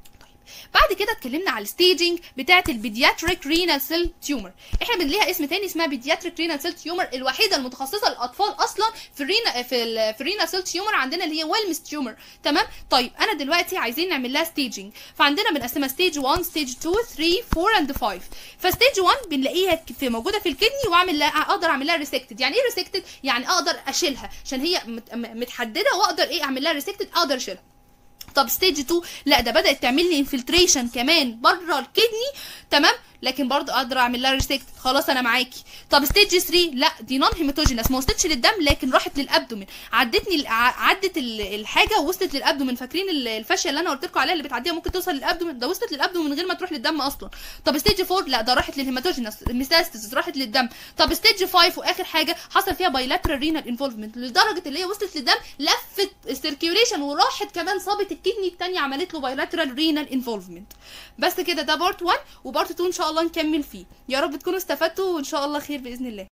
بعد كده اتكلمنا على الستيجنج بتاعه البيدياتريك رينال سيل تيومر احنا بنلاقيها اسم تاني اسمها بيدياتريك رينال سيل تيومر الوحيده المتخصصه للاطفال اصلا في الرينا في ال في الرينال سيل تيومر عندنا اللي هي ويلمس تيومر تمام طيب انا دلوقتي عايزين نعمل لها ستيجنج فعندنا بنقسمها ستيج 1 ستيج 2 3 4 اند 5 فستيج 1 بنلاقيها في موجوده في الكدني واعمل لها اقدر اعمل لها ريسكتد يعني ايه ريسكتد يعني اقدر اشيلها عشان هي مت- م- متحدده واقدر ايه اعمل لها ريسكتد اقدر اشيلها طب ستيج 2 لا ده بدات تعمل لي انفلتريشن كمان بره الكدني تمام لكن برضه اقدر اعمل لها ريسكت خلاص انا معاكي طب ستيج 3 لا دي نون هيماتوجينس ما وصلتش للدم لكن راحت للابدومين عدتني ال- ع- عدت ال- الحاجه ووصلت للابدومين فاكرين ال- الفاشيه اللي انا قلت لكم عليها اللي بتعديها ممكن توصل للابدومين ده وصلت للابدومين من غير ما تروح للدم اصلا طب ستيج 4 لا ده راحت للهيماتوجينس الميتاستاسيس راحت للدم طب ستيج 5 واخر حاجه حصل فيها بايلاترال رينال انفولفمنت لدرجه اللي هي وصلت للدم لفت السيركيوليشن وراحت كمان صابت الكدني الثانيه عملت له بايلاترال رينال انفولفمنت بس كده ده بارت 1 وبارت 2 ان شاء الله نكمل فيه يا رب تكونوا استفدتوا وان شاء الله خير باذن الله